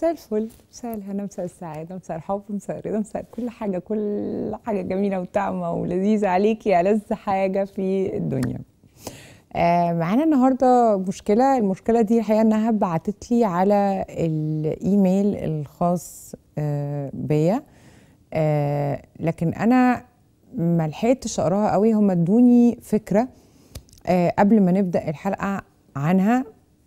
مساء الفل مساء الهنا مساء السعادة مساء الحب مساء الرضا مساء كل حاجة كل حاجة جميلة وطعمة ولذيذة عليكي يا ألذ حاجة في الدنيا آه معانا النهاردة مشكلة المشكلة دي الحقيقة إنها بعتت لي على الإيميل الخاص آه بيا آه لكن أنا ما لحقتش أقراها قوي هم ادوني فكرة آه قبل ما نبدأ الحلقة عنها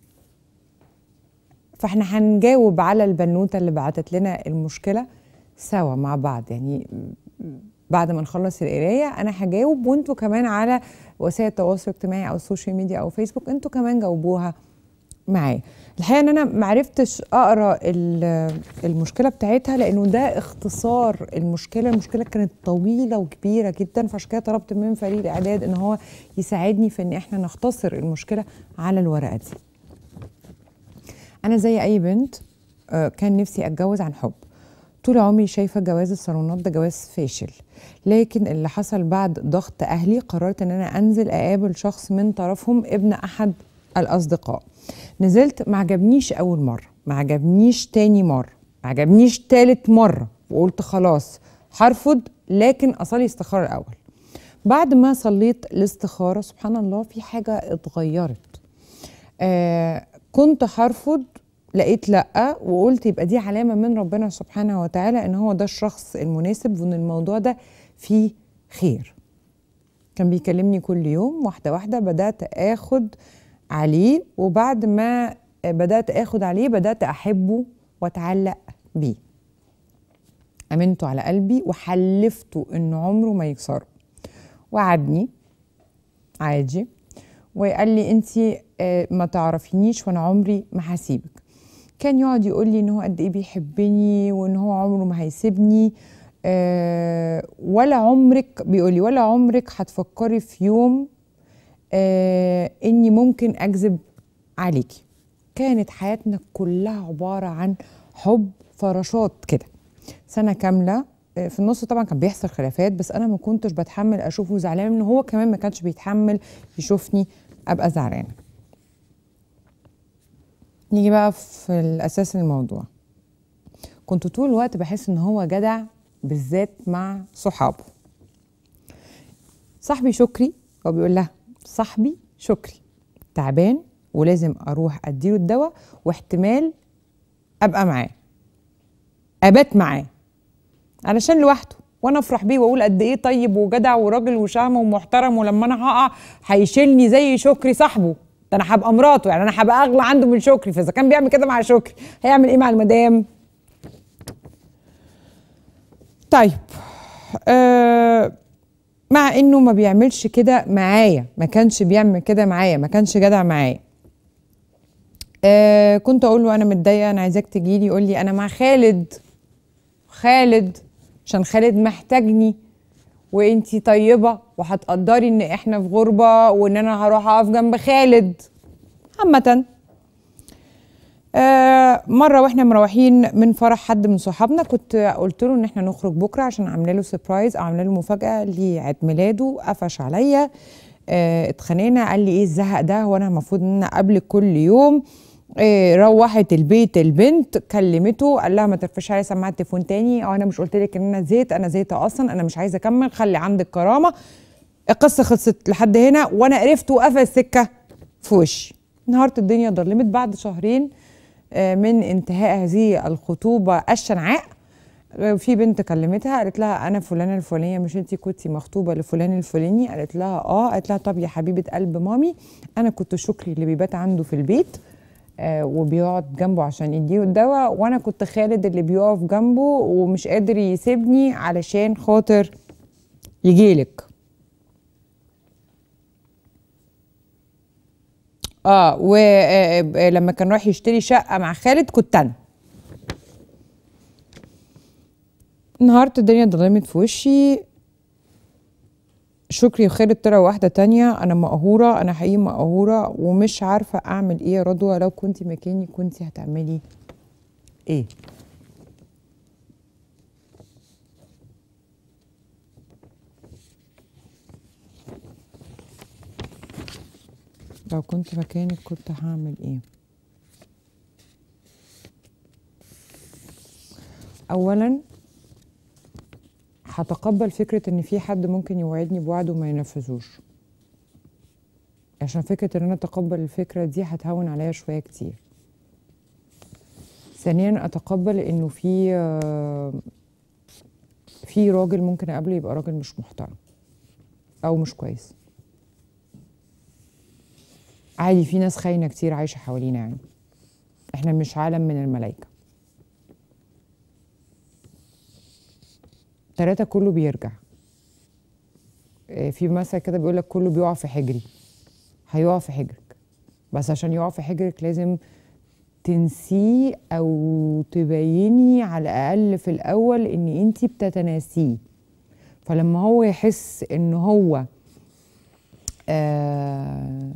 فاحنا هنجاوب على البنوته اللي بعتت لنا المشكله سوا مع بعض يعني بعد ما نخلص القرايه انا هجاوب وانتوا كمان على وسائل التواصل الاجتماعي او السوشيال ميديا او فيسبوك انتوا كمان جاوبوها معايا الحقيقه ان انا معرفتش اقرا المشكله بتاعتها لانه ده اختصار المشكله المشكله كانت طويله وكبيره جدا فعشان كده طلبت من فريق الاعداد ان هو يساعدني في ان احنا نختصر المشكله على الورقه دي أنا زي أي بنت كان نفسي أتجوز عن حب طول عمري شايفة جواز الصالونات ده جواز فاشل لكن اللي حصل بعد ضغط أهلي قررت إن أنا أنزل أقابل شخص من طرفهم ابن أحد الأصدقاء نزلت ما عجبنيش أول مرة ما عجبنيش تاني مرة ما عجبنيش تالت مرة وقلت خلاص هرفض لكن أصلي استخارة الأول بعد ما صليت الاستخارة سبحان الله في حاجة اتغيرت آه كنت هرفض لقيت لا وقلت يبقى دي علامه من ربنا سبحانه وتعالى ان هو ده الشخص المناسب وان الموضوع ده فيه خير كان بيكلمني كل يوم واحده واحده بدات اخد عليه وبعد ما بدات اخد عليه بدات احبه واتعلق بيه امنته على قلبي وحلفته ان عمره ما يكسره وعدني عادي وقال لي انت ما تعرفينيش وانا عمري ما هسيبك كان يقعد يقول لي ان هو قد ايه بيحبني وان هو عمره ما هيسيبني أه ولا عمرك بيقول لي ولا عمرك هتفكري في يوم أه اني ممكن اكذب عليكي كانت حياتنا كلها عباره عن حب فراشات كده سنه كامله في النص طبعا كان بيحصل خلافات بس انا ما كنتش بتحمل اشوفه زعلان ان هو كمان ما كانش بيتحمل يشوفني ابقى زعلانه نيجي بقى في الاساس الموضوع كنت طول الوقت بحس ان هو جدع بالذات مع صحابه صاحبي شكري هو بيقول لها صاحبي شكري تعبان ولازم اروح اديله الدواء واحتمال ابقى معاه ابات معاه علشان لوحده وانا افرح بيه واقول قد ايه طيب وجدع وراجل وشهم ومحترم ولما انا هقع هيشيلني زي شكري صاحبه ده انا هبقى مراته يعني انا هبقى اغلى عنده من شكري فاذا كان بيعمل كده مع شكري هيعمل ايه مع المدام طيب آه مع انه ما بيعملش كده معايا ما كانش بيعمل كده معايا ما كانش جدع معايا آه كنت اقول له انا متضايقه انا عايزاك تجي لي يقول لي انا مع خالد خالد عشان خالد محتاجني وانتي طيبة وهتقدري ان احنا في غربة وان انا هروح اقف جنب خالد عامة آه مرة واحنا مروحين من فرح حد من صحابنا كنت قلت له ان احنا نخرج بكرة عشان عامله له سربرايز او عامله له مفاجأة لعيد ميلاده قفش عليا آه اتخانقنا قال لي ايه الزهق ده وانا المفروض ان انا قبلك كل يوم إيه روحت البيت البنت كلمته قال لها ما ترفعش عليا سماعه التليفون تاني او انا مش قلت لك ان انا زيت انا زيت اصلا انا مش عايزه اكمل خلي عندك كرامه القصه خلصت لحد هنا وانا قرفت وقفل السكه في وشي نهارت الدنيا ضلمت بعد شهرين من انتهاء هذه الخطوبه الشنعاء في بنت كلمتها قالت لها انا فلانه الفلانيه مش انت كنتي مخطوبه لفلان الفلاني قالت لها اه قالت لها طب يا حبيبه قلب مامي انا كنت شكري اللي بيبات عنده في البيت آه وبيقعد جنبه عشان يديه الدواء وانا كنت خالد اللي بيقف جنبه ومش قادر يسيبني علشان خاطر يجيلك اه ولما كان رايح يشتري شقه مع خالد كنت انا نهارت الدنيا ضلمت في وشي شكري وخالد طلعوا واحدة تانية أنا مقهورة أنا حقيقي مقهورة ومش عارفة أعمل إيه يا رضوى لو كنت مكاني كنت هتعملي إيه؟ لو كنت مكانك كنت هعمل إيه؟ اولا هتقبل فكره ان في حد ممكن يوعدني بوعد وما ينفذوش عشان فكره ان انا اتقبل الفكره دي هتهون عليا شويه كتير ثانيا اتقبل انه في آه، في راجل ممكن اقابله يبقى راجل مش محترم او مش كويس عادي في ناس خاينه كتير عايشه حوالينا يعني احنا مش عالم من الملائكه تلاتة كله بيرجع آه، في مثل كده بيقول لك كله بيقع في حجري هيقع في حجرك بس عشان يقع في حجرك لازم تنسيه او تبيني على الاقل في الاول ان انت بتتناسيه فلما هو يحس ان هو آه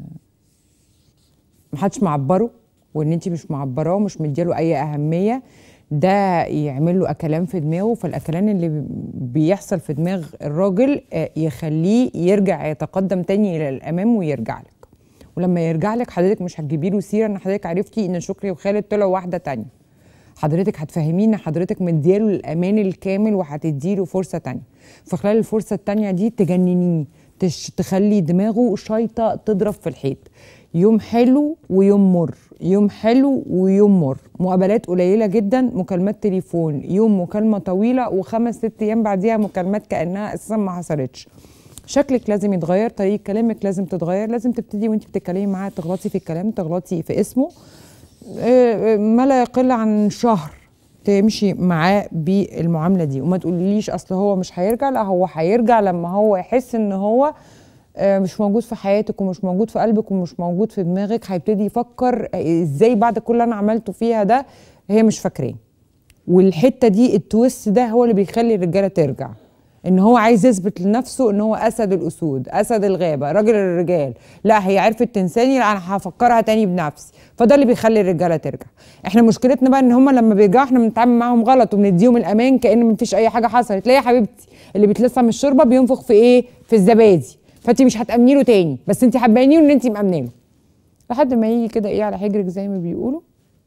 محدش معبره وان انت مش معبراه ومش مدياله اي اهميه ده يعمل له اكلان في دماغه فالاكلان اللي بي- بيحصل في دماغ الراجل آه، يخليه يرجع يتقدم تاني الى الامام ويرجع لك ولما يرجع لك حضرتك مش هتجيبي له سيره ان حضرتك عرفتي ان شكري وخالد طلعوا واحده تانية حضرتك هتفهميه ان حضرتك مدياله الامان الكامل وهتديله فرصه تانية فخلال الفرصه التانية دي تجننيه تش تخلي دماغه شايطه تضرب في الحيط يوم حلو ويوم مر يوم حلو ويوم مر مقابلات قليله جدا مكالمات تليفون يوم مكالمه طويله وخمس ست ايام بعديها مكالمات كانها اساسا ما حصلتش شكلك لازم يتغير طريقه كلامك لازم تتغير لازم تبتدي وانت بتتكلمي معاه تغلطي في الكلام تغلطي في اسمه آه، ما لا يقل عن شهر تمشي معاه بالمعامله دي وما تقوليليش اصل هو مش هيرجع لا هو هيرجع لما هو يحس ان هو آه، مش موجود في حياتك ومش موجود في قلبك ومش موجود في دماغك هيبتدي يفكر آه، ازاي بعد كل اللي انا عملته فيها ده هي مش فاكراه والحته دي التويست ده هو اللي بيخلي الرجاله ترجع ان هو عايز يثبت لنفسه ان هو اسد الاسود اسد الغابه راجل الرجال لا هي عرفت تنساني لا انا هفكرها تاني بنفسي فده اللي بيخلي الرجاله ترجع احنا مشكلتنا بقى ان هم لما بيرجعوا احنا بنتعامل معاهم غلط وبنديهم الامان كان مفيش اي حاجه حصلت لا يا حبيبتي اللي بيتلسع من الشوربه بينفخ في ايه في الزبادي فانت مش هتامني له تاني بس انت هتبيني له ان انت مامنه له لحد ما يجي كده ايه على حجرك زي ما بيقولوا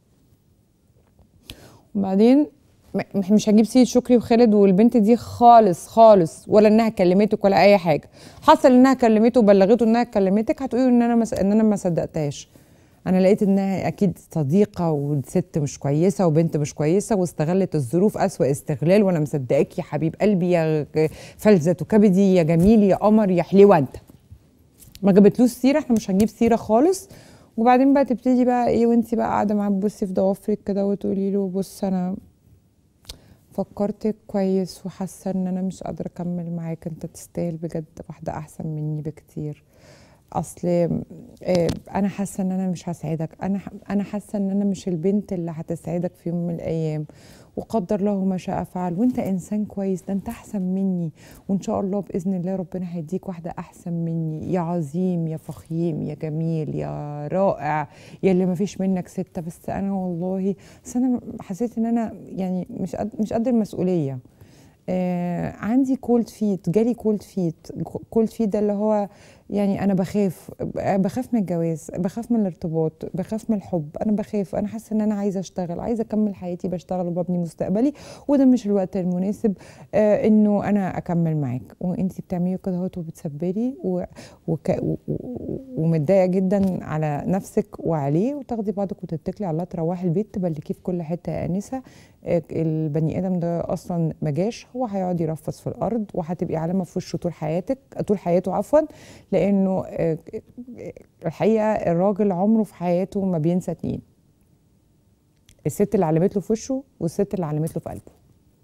وبعدين م- مش هجيب سيره شكري وخالد والبنت دي خالص خالص ولا انها كلمتك ولا اي حاجه حصل انها كلمته وبلغته انها كلمتك هتقولي ان انا مس... ان انا ما صدقتهاش انا لقيت انها اكيد صديقه وست مش كويسه وبنت مش كويسه واستغلت الظروف اسوا استغلال وانا مصدقاك يا حبيب قلبي يا غ- فلذة كبدي يا جميل يا قمر يا حليوه انت ما جابتلوش سيره احنا مش هنجيب سيره خالص وبعدين بقى تبتدي بقى ايه وانت بقى قاعده معاه تبصي في ضوافرك كده وتقولي له بص انا فكرت كويس وحاسه ان انا مش قادره اكمل معاك انت تستاهل بجد واحده احسن مني بكتير اصل آه، انا حاسه ان انا مش هسعدك انا ح- انا حاسه ان انا مش البنت اللي هتسعدك في يوم من الايام وقدر له ما شاء فعل وانت انسان كويس ده انت احسن مني وان شاء الله باذن الله ربنا هيديك واحده احسن مني يا عظيم يا فخيم يا جميل يا رائع يا اللي ما فيش منك سته بس انا والله بس انا حسيت ان انا يعني مش قد مش قد المسؤوليه آه عندي كولد فيت جالي كولد فيت كولد فيت ده اللي هو يعني انا بخاف بخاف من الجواز بخاف من الارتباط بخاف من الحب انا بخاف انا حاسه ان انا عايزه اشتغل عايزه اكمل حياتي بشتغل وببني مستقبلي وده مش الوقت المناسب آه انه انا اكمل معاك وانت بتعملي كده اهوت وبتصبري و- وك- و- و- ومتضايقه جدا على نفسك وعليه وتاخدي بعضك وتتكلي على الله تروحي البيت تبلكيه في كل حته يا انسه آه، البني ادم ده اصلا ما جاش هو هيقعد يرفص في الارض وهتبقي علامه في وشه طول حياتك طول حياته عفوا لانه آه، آه، الحقيقه الراجل عمره في حياته ما بينسى اتنين الست اللي علمت له في وشه والست اللي علمت له في قلبه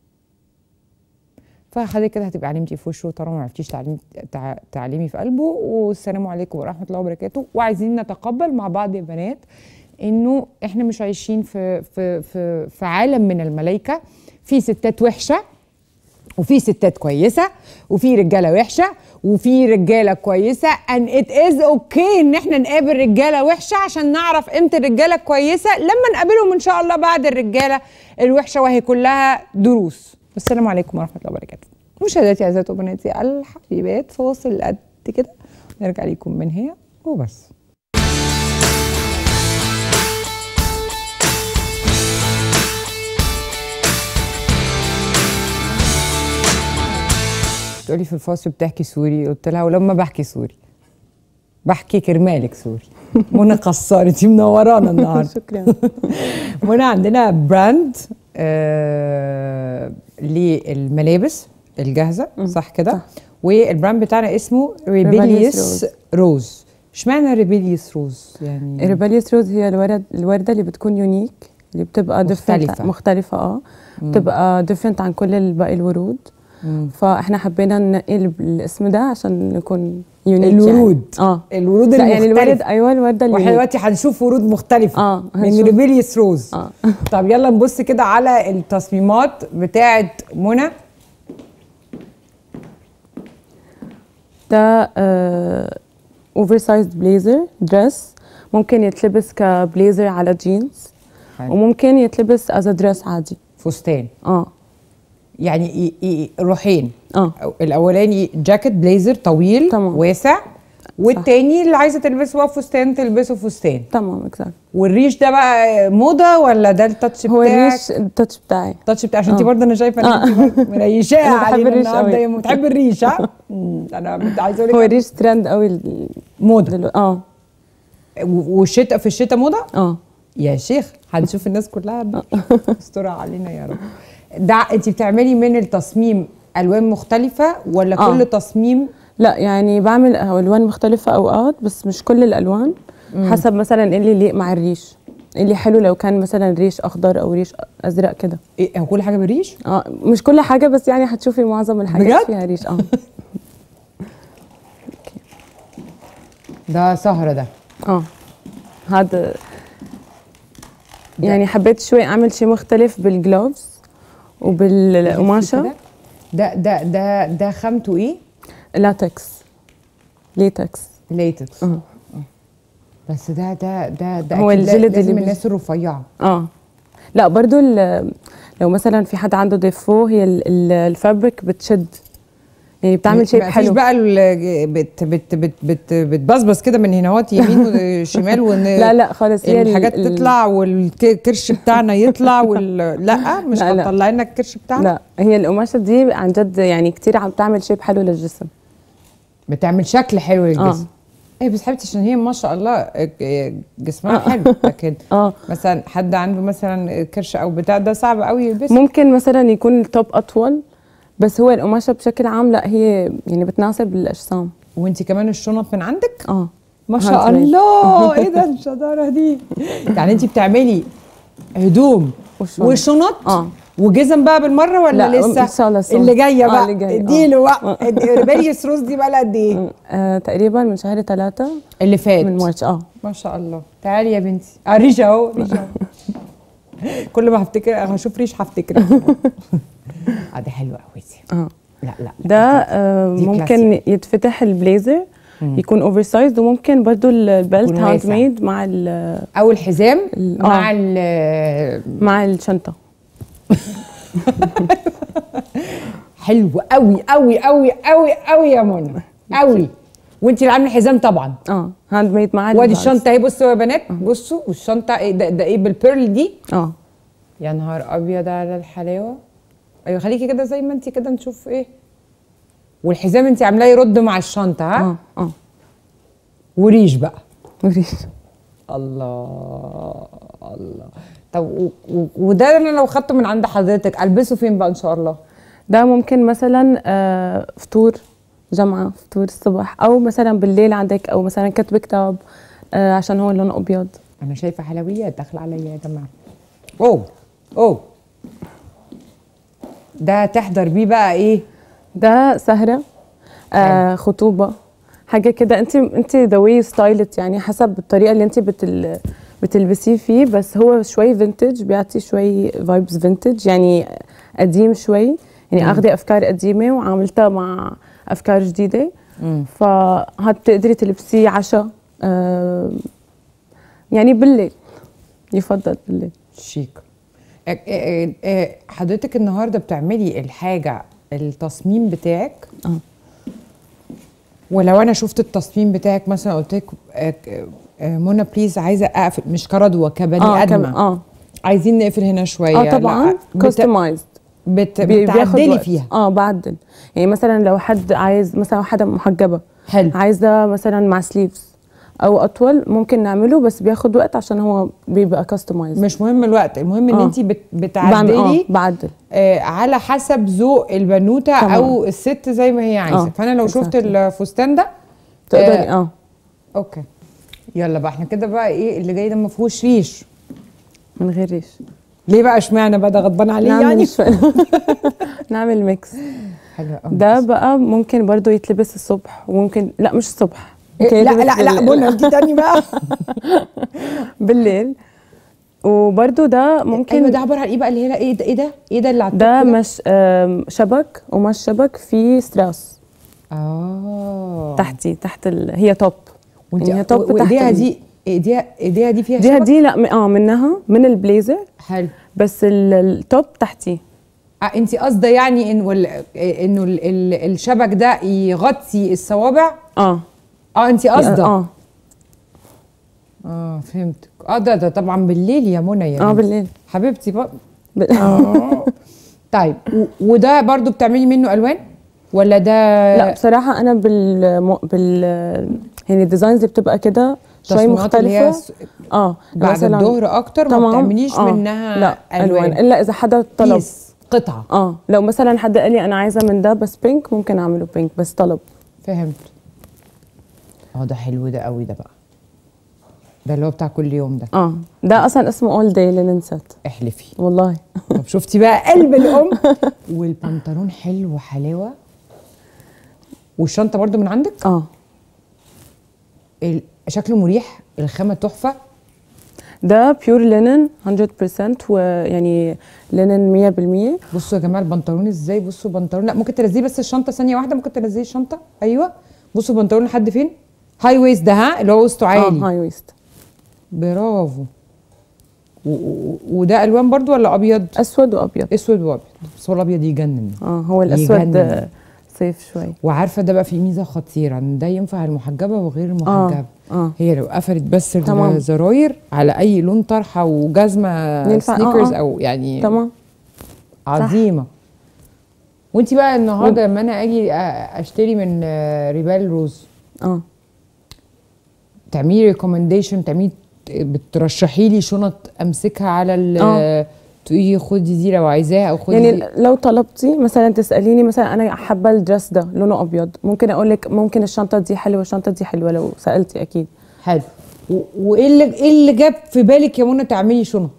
فحضرتك كده هتبقى علمتي في وشه طالما ما عرفتيش تعلمي تع- تعلمي في قلبه والسلام عليكم ورحمه الله وبركاته وعايزين نتقبل مع بعض يا بنات انه احنا مش عايشين في في في في عالم من الملائكه في ستات وحشه وفي ستات كويسه وفي رجاله وحشه وفي رجاله كويسه and it is okay ان احنا نقابل رجاله وحشه عشان نعرف امتى الرجاله كويسه لما نقابلهم ان شاء الله بعد الرجاله الوحشه وهي كلها دروس والسلام عليكم ورحمه الله وبركاته مشاهداتي اعزائي وبناتي الحبيبات فاصل قد كده نرجع لكم من هي وبس بتقولي في الفاصل بتحكي سوري قلت لها ولما بحكي سوري بحكي كرمالك سوري منى قصار انت منورانا النهارده شكرا منى عندنا براند آه للملابس الجاهزه صح كده صح. والبراند بتاعنا اسمه ريبيليوس روز اشمعنى ريبيليوس روز يعني ريباليوس روز هي الورد الورده اللي بتكون يونيك اللي بتبقى different- مختلفة. مختلفه اه بتبقى ديفرنت عن كل باقي الورود مم. فاحنا حبينا ننقي ال- الاسم ده عشان نكون يونيك الورود. يعني. اه الورود لا يعني الورد المختلفه ايوه الورده واحنا اليونيك دلوقتي هنشوف ورود مختلفه اه من هنشوف. ريبيليوس روز اه طب يلا نبص كده على التصميمات بتاعه منى ده اوفر سايزد بليزر دريس ممكن يتلبس كبليزر على جينز حلو. وممكن يتلبس از دريس عادي فستان اه يعني ي- ي- روحين اه أو- الاولاني جاكيت بليزر طويل تمام. واسع والتاني اللي عايزه تلبسه بقى فستان تلبسه فستان تمام اكزاكت والريش ده بقى موضه ولا ده التاتش هو بتاعك الريش التاتش بتاعي التاتش بتاع عشان انت آه. برضه انا شايفه ان انت مريشاه أنا بحب علينا الريش النهارده قوي. يا أم. بتحب الريش ها مم. انا بت- عايزه اقول هو لك الريش ترند قوي ال- موضه دلو... اه و- والشتاء في الشتاء موضه اه يا شيخ هنشوف الناس كلها استرها علينا يا رب ده انت بتعملي من التصميم الوان مختلفه ولا آه. كل تصميم لا يعني بعمل الوان مختلفه اوقات بس مش كل الالوان حسب مثلا إيه اللي يليق مع الريش إيه اللي حلو لو كان مثلا ريش اخضر او ريش ازرق كده إيه هو كل حاجه بالريش اه مش كل حاجه بس يعني هتشوفي معظم الحاجات بجد؟ فيها ريش اه ده سهره ده اه هذا يعني حبيت شوي اعمل شيء مختلف بالجلوفز وبالقماشه كده. ده ده ده ده خامته ايه لاتكس ليتكس ليتكس اه بس ده ده ده ده هو أكيد لا- الجلد لازم اللي الناس الرفيعه اه لا برضو ال- لو مثلا في حد عنده ديفو هي ال- ال- الفابريك بتشد يعني بتعمل شيء مفيش حلو بقى ال- بت بت بت بت بتبصبص كده من هناوات يمين وشمال وان لا لا خالص هي ال- الحاجات ال- تطلع والكرش بتاعنا يطلع وال... لا مش لا، لا. هتطلع لنا الكرش بتاعنا لا هي القماشه دي عن جد يعني كتير عم تعمل شيب حلو للجسم بتعمل شكل حلو للجسم آه. ايه بس حبيبتي عشان هي ما شاء الله آه، جسمها حلو لكن اه مثلا حد عنده مثلا كرش او بتاع ده صعب قوي يلبسه ممكن مثلا يكون التوب اطول بس هو القماشه بشكل عام لا هي يعني بتناسب الاجسام وانت كمان الشنط من عندك اه ما Handmade. شاء الله ايه ده الشطاره دي يعني انت بتعملي هدوم وشنط. وشنط اه وجزم بقى بالمره ولا لا، لسه إن شاء الله سون. اللي جايه آه، بقى اللي جاي، آه. اديله بقى ريبيليوس روز دي بقى لها قد ايه آه، تقريبا من شهر ثلاثة اللي فات من مارس اه ما شاء الله تعالي يا بنتي اه ريشه اهو ريشه اهو كل ما هفتكر هشوف ريش هفتكر اه ده حلو قوي دي اه لا لا ده آه، دي ممكن يتفتح البليزر يكون اوفر سايز وممكن برضو البلت يكون هاند واسع. ميد مع ال- او الحزام ال- مع آه. ال مع الشنطه حلو قوي قوي قوي قوي قوي يا منى قوي وانت اللي عامله الحزام طبعا اه هاند ميد مع وادي البلت. الشنطه اهي بصوا يا بنات بصوا والشنطه ايه ده, ده ايه بالبيرل دي اه يا نهار ابيض على الحلاوه ايوه خليكي كده زي ما انت كده نشوف ايه والحزام انت عاملاه يرد مع الشنطه ها اه اه وريش بقى وريش الله الله طب و- و- وده انا لو خدته من عند حضرتك البسه فين بقى ان شاء الله ده ممكن مثلا آه، فطور جمعة فطور الصبح أو مثلا بالليل عندك أو مثلا كتب كتاب آه، عشان هو لونه أبيض انا شايفه حلويات داخله عليا يا جماعه اوه اوه ده تحضر بيه بقى ايه ده سهرة آه خطوبة حاجة كده انت انت ذا واي ستايلت يعني حسب الطريقة اللي انت بتل بتلبسيه فيه بس هو شوي فينتج بيعطي شوي فايبس فينتج يعني قديم شوي يعني اخذي افكار قديمة وعاملتها مع افكار جديدة فهتقدري تلبسيه عشاء آه يعني بالليل يفضل بالليل شيك آه، آه، آه، حضرتك النهارده بتعملي الحاجه التصميم بتاعك اه ولو انا شفت التصميم بتاعك مثلا قلت لك آه، آه، منى بليز عايزه اقفل مش كردوه كبني اه ادمه كم اه عايزين نقفل هنا شويه اه طبعا لا، بت- كاستمايزد بت... بي- بياخد بتعدلي وقت. فيها اه بعدل يعني مثلا لو حد عايز مثلا حدا محجبه حلو عايزه مثلا مع سليفز او اطول ممكن نعمله بس بياخد وقت عشان هو بيبقى كاستمايز مش مهم الوقت المهم ان آه. انت بت... بتعدلي بعدل آه على حسب ذوق البنوته تمام. او الست زي ما هي عايزه آه، فانا لو شفت exactly. الفستان ده تقدري آه. اه اوكي يلا بقى احنا كده بقى ايه اللي جاي ده ما فيهوش ريش من غير ريش ليه بقى اشمعنى بقى ده غضبان عليه نعمل يعني شوي نعمل ميكس حلو قوي ده بقى ممكن برضو يتلبس الصبح وممكن لا مش الصبح ممكن إيه لا يتلبس لا لا بالليل. منى انت تاني بقى بالليل وبرضو ده ممكن ايوه ده عباره عن ايه بقى اللي هي ايه ده ايه ده ايه ده اللي على ده التوب مش آم، شبك ومش شبك فيه ستراس اه تحتي تحت ال... هي توب وانت يعني هي توب تحت وايديها ال- دي ايديها ايديها دي فيها دي شبك؟ دي لا م- اه منها من البليزر حلو بس ال- التوب تحتيه آه انت قصده يعني ان وال... انه ال... ال... الشبك ده يغطي الصوابع اه اه انت قصده اه اه فهمتك اه ده ده طبعا بالليل يا منى يا اه بنتي. بالليل حبيبتي بقى ب- اه طيب و... وده برضو بتعملي منه الوان ولا ده لا بصراحه انا بال م- بال يعني الديزاينز اللي بتبقى كده شوي تصميمات اللي هي مختلفه س- اه بعد مثلاً- الظهر اكتر ما تمام. بتعمليش آه. منها لا الوان, الوان الا اذا حدا طلب بيس قطعه اه لو مثلا حد قال لي انا عايزه من ده بس بينك ممكن اعمله بينك بس طلب فهمت اه ده حلو ده قوي ده بقى ده اللي هو بتاع كل يوم ده اه ده اصلا اسمه اول داي لينن سيت احلفي والله طب شفتي بقى قلب الام والبنطلون حلو حلاوه والشنطه برضو من عندك اه ال- شكله مريح الخامه تحفه ده بيور لينن 100% ويعني لينن 100% بصوا يا جماعه البنطلون ازاي بصوا بنطلون لا ممكن تنزليه بس الشنطه ثانيه واحده ممكن تنزليه الشنطه ايوه بصوا البنطلون لحد فين هاي ويست ده ها اللي هو وسطه اه عالي هاي ويست برافو و- و- وده الوان برضو ولا ابيض اسود وابيض اسود وابيض بس هو الابيض يجنن اه هو الاسود يجنن. آه، صيف شوي وعارفه ده بقى فيه ميزه خطيره ان ده ينفع المحجبه وغير المحجبه اه هي لو قفلت بس تمام. الزراير على اي لون طرحه وجزمه ينفع- آه، سنيكرز آه. او يعني تمام عظيمه وانت بقى النهارده لما انا اجي أ- اشتري من آه، ريبال روز اه تعملي ريكومنديشن تعملي بترشحي لي شنط امسكها على ال آه. تقولي خدي دي لو عايزاها او خدي يعني دي. لو طلبتي مثلا تساليني مثلا انا حابه الدرس ده لونه ابيض ممكن اقول لك ممكن الشنطه دي حلوه الشنطه دي حلوه لو سالتي اكيد حلو و- وايه اللي ايه اللي جاب في بالك يا منى تعملي شنط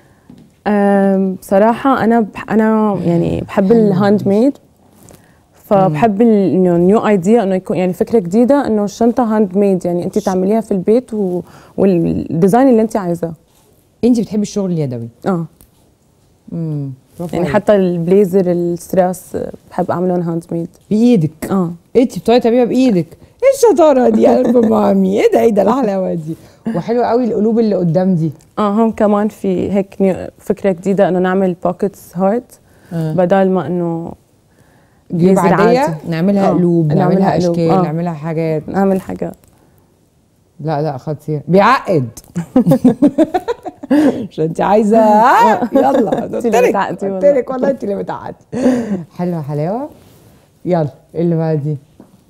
أم، بصراحة أنا بح أنا يعني بحب الهاند ميد فبحب ال- انه نيو ايديا انه يكون يعني فكره جديده انه الشنطه هاند ميد يعني انت تعمليها في البيت و... والديزاين اللي انت عايزاه انت بتحبي الشغل اليدوي اه امم برافو يعني عليك. حتى البليزر الستراس آه، بحب اعملهم هاند ميد بايدك اه انت بتقعدي تعمليها بايدك ايه الشطاره دي يا قلب مامي ايه ده ايه ده الحلاوه دي وحلوه قوي القلوب اللي قدام دي اه هون كمان في هيك نيو فكره جديده انه نعمل بوكيتس هارت آه. بدل ما انه جيوب بليزر عاديه عادي. نعملها آه، قلوب نعملها نعملها قلوب، اشكال آه. نعملها حاجات نعمل حاجه لا لا خطير بيعقد عشان انت عايزه آه، يلا قلت اللي لك بتعقدي قلت والله. لك والله انت اللي بتعقدي حلوه حلاوه يلا إيه اللي بعد دي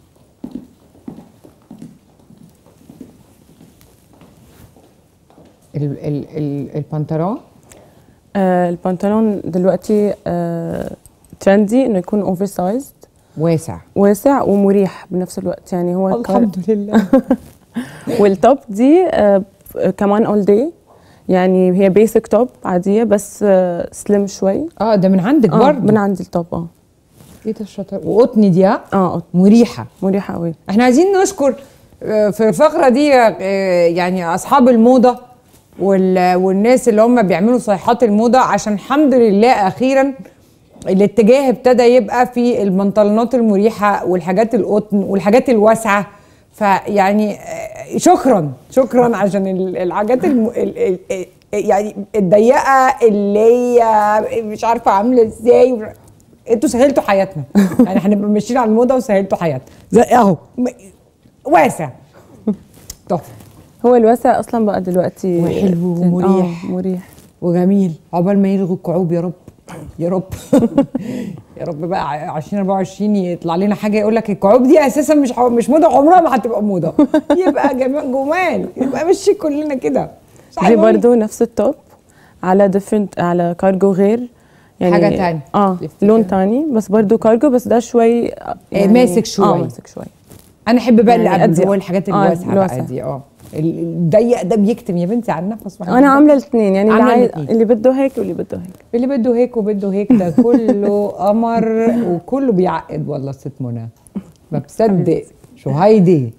ال ال ال البنطلون آه البنطلون دلوقتي آه ترندي انه يكون اوفر سايزد واسع واسع ومريح بنفس الوقت يعني هو الحمد لله والتوب دي آه كمان اول داي يعني هي بيسك توب عاديه بس آه سليم شوي اه ده من عندك آه برضه من عندي التوب اه ايه ده الشطاره وقطني دي ها اه مريحه مريحه قوي احنا عايزين نشكر آه، في الفقره دي آه، يعني اصحاب الموضه وال- والناس اللي هم بيعملوا صيحات الموضه عشان الحمد لله اخيرا الاتجاه ابتدى يبقى في البنطلونات المريحه والحاجات القطن والحاجات الواسعه فيعني آه، شكرا شكرا عشان ال- الحاجات الم... ال... ال... ال- يعني الضيقه اللي هي مش عارفه عامله ازاي انتوا سهلتوا حياتنا يعني هنبقى ماشيين على الموضه وسهلتوا حياتنا زي اهو م- واسع تحفه هو الواسع اصلا بقى دلوقتي وحلو آه، ومريح. مريح وجميل عقبال ما يلغوا الكعوب يا رب يا رب يا رب بقى 2024 يطلع لنا حاجه يقول لك الكعوب دي اساسا مش حو... مش موضه عمرها ما هتبقى موضه يبقى جمال جمال يبقى مشي كلنا كده صح دي يا مامي؟ برضو نفس التوب على ديفرنت على كارجو غير يعني حاجة تانية. اه لفت لون كده. تاني بس برضو كارجو بس ده شوي يعني ماسك شوية. اه ماسك شوي انا احب بقى اللي يعني قبل أضيق. هو الحاجات آه، الواسعه بقى الواسع. دي اه ال- الضيق ده بيكتم يا بنتي على النفس انا عامله الاثنين يعني اللي, عاملة عايز الاتنين. اللي بده هيك واللي بده هيك اللي بده هيك وبده هيك ده كله قمر وكله بيعقد والله ست منى ما بصدق شو هيدي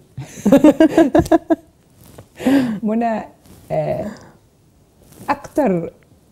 منى آه، اكتر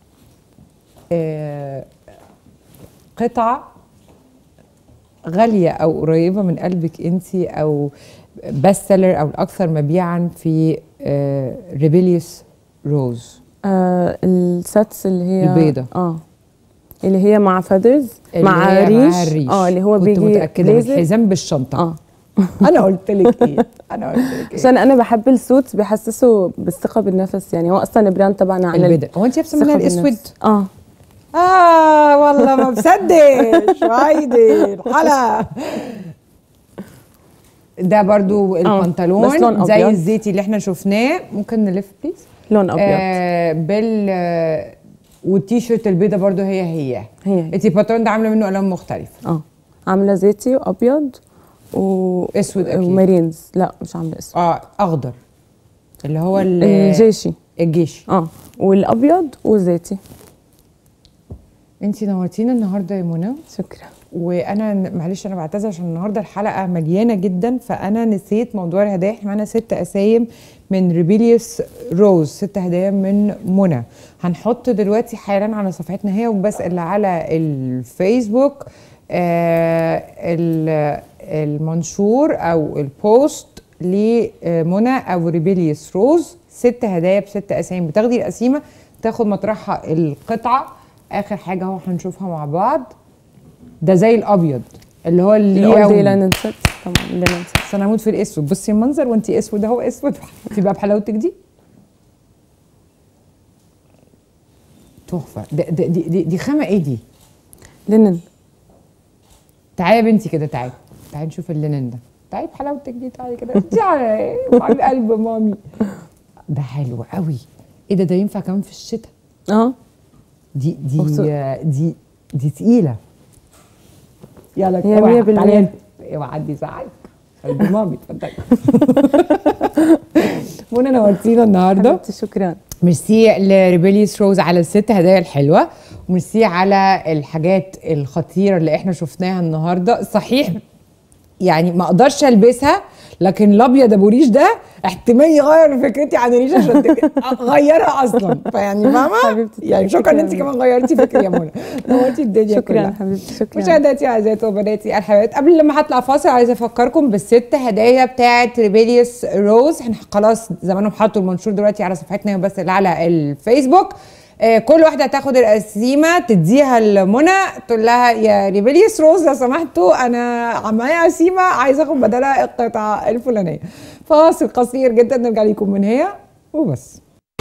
آه، قطعه غاليه او قريبه من قلبك انت او بست سيلر او الاكثر مبيعا في ريبيليوس روز آه الساتس اللي هي البيضة. اه اللي هي مع فيذرز اللي مع هي ريش معاها الريش. اه اللي هو كنت بيجي متاكده من بليزر. الحزام بالشنطه اه انا قلت لك ايه انا قلت لك ايه عشان انا بحب السوتس بيحسسوا بالثقه بالنفس يعني هو اصلا البراند تبعنا على البدء هو انت لابسه الثقة منها بالنفس. الاسود اه اه والله ما بصدقش هايدي الحلا ده برضو البنطلون بس لون زي أبيض. الزيتي اللي احنا شفناه ممكن نلف بليز لون ابيض آه بال آه، والتيشيرت البيضه برضو هي هي هي انت البنطلون ده عامله منه الوان مختلفه اه عامله زيتي وابيض و اسود اكيد ومارينز لا مش عامله اسود اه اخضر اللي هو ال- الجيشي الجيش اه والابيض وزيتي انت نورتينا النهارده يا منى شكرا وانا ن- معلش انا بعتذر عشان النهارده الحلقه مليانه جدا فانا نسيت موضوع الهدايا احنا معانا ست اسايم من ريبيليوس روز ست هدايا من منى هنحط دلوقتي حالا على صفحتنا هي وبس اللي على الفيسبوك آه ال- المنشور او البوست لمنى او ريبيليوس روز ست هدايا بست اسايم بتاخدي القسيمه تاخد مطرحها القطعه اخر حاجه اهو هنشوفها مع بعض ده زي الابيض اللي هو اللي الاول دي يوم. لينن سيت طبعا لينن سيت بس انا هموت في الاسود بصي المنظر وانت اسود اهو اسود في بقى بحلاوتك دي تحفه ده ده دي, دي, دي خامه ايه دي لينن تعالي يا بنتي كده تعالي تعالي نشوف اللينن ده تعالي بحلاوتك دي تعالي كده تعالي مع القلب مامي ده حلو قوي ايه ده ده ينفع كمان في الشتاء اه دي دي مبسوط. دي دي تقيله يلا هي اوعي، مية بالمية. تعالي اوعى عدي زعلك قلبي مامي اتفضلي منى نورتينا النهارده حبيبتي شكرا ميرسي لريبيليوس روز على الست هدايا الحلوه وميرسي على الحاجات الخطيره اللي احنا شفناها النهارده صحيح يعني ما اقدرش البسها لكن الابيض ابو ريش ده احتمال يغير فكرتي عن الريش عشان تبقى غيرها اصلا فيعني فاهمه حبيبتي، يعني شكرا ان انت شكراً. كمان غيرتي فكري يا منى نورتي الدنيا شكرا كلها حبيبتي شكرا مشاهداتي اعزائي وبناتي الحبايبات قبل لما هطلع فاصل عايزه افكركم بالست هدايا بتاعه ريبيليوس روز احنا خلاص زمانهم حطوا المنشور دلوقتي على صفحتنا بس اللي على الفيسبوك آه كل واحده هتاخد القسيمه تديها لمنى تقول لها يا ريبيليوس روز لو سمحتوا انا معايا قسيمه عايزه اخد بدلها القطعه الفلانيه فاصل قصير جدا نرجع لكم من هي وبس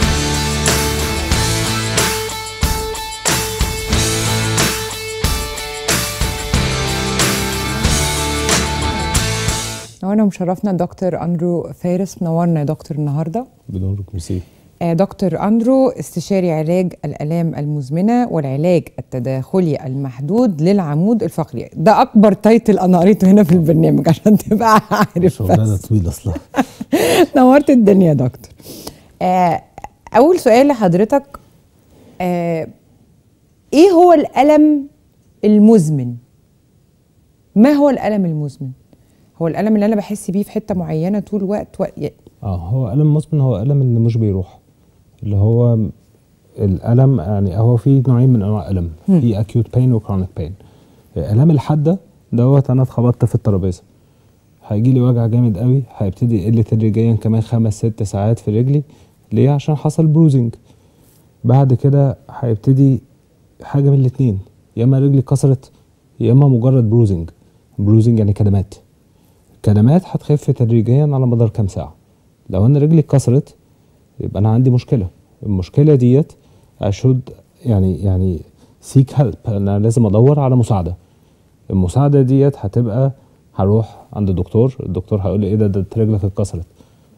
نورنا ومشرفنا دكتور اندرو فارس منورنا يا دكتور النهارده بدون ميرسي آه، دكتور اندرو استشاري علاج الالام المزمنه والعلاج التداخلي المحدود للعمود الفقري ده اكبر تايتل انا قريته هنا في البرنامج عشان تبقى عارف شغلانه بس طويله اصلا نورت الدنيا يا دكتور آه، اول سؤال لحضرتك آه، ايه هو الالم المزمن ما هو الالم المزمن هو الالم اللي انا بحس بيه في حته معينه طول الوقت و... اه هو الم مزمن هو الم اللي مش بيروح اللي هو الالم يعني هو في نوعين من انواع الالم في اكيوت بين وكرونيك بين الالم الحاده دوت انا اتخبطت في الترابيزه هيجي لي وجع جامد قوي هيبتدي يقل تدريجيا كمان خمس ست ساعات في رجلي ليه عشان حصل بروزنج بعد كده هيبتدي حاجه من الاتنين يا اما رجلي اتكسرت يا اما مجرد بروزنج بروزنج يعني كدمات كدمات هتخف تدريجيا على مدار كام ساعه لو انا رجلي اتكسرت يبقى انا عندي مشكله المشكله ديت اشد يعني يعني سيك هيلب انا لازم ادور على مساعده المساعده ديت هتبقى هروح عند دكتور الدكتور هيقول لي ايه ده ده أنت رجلك اتكسرت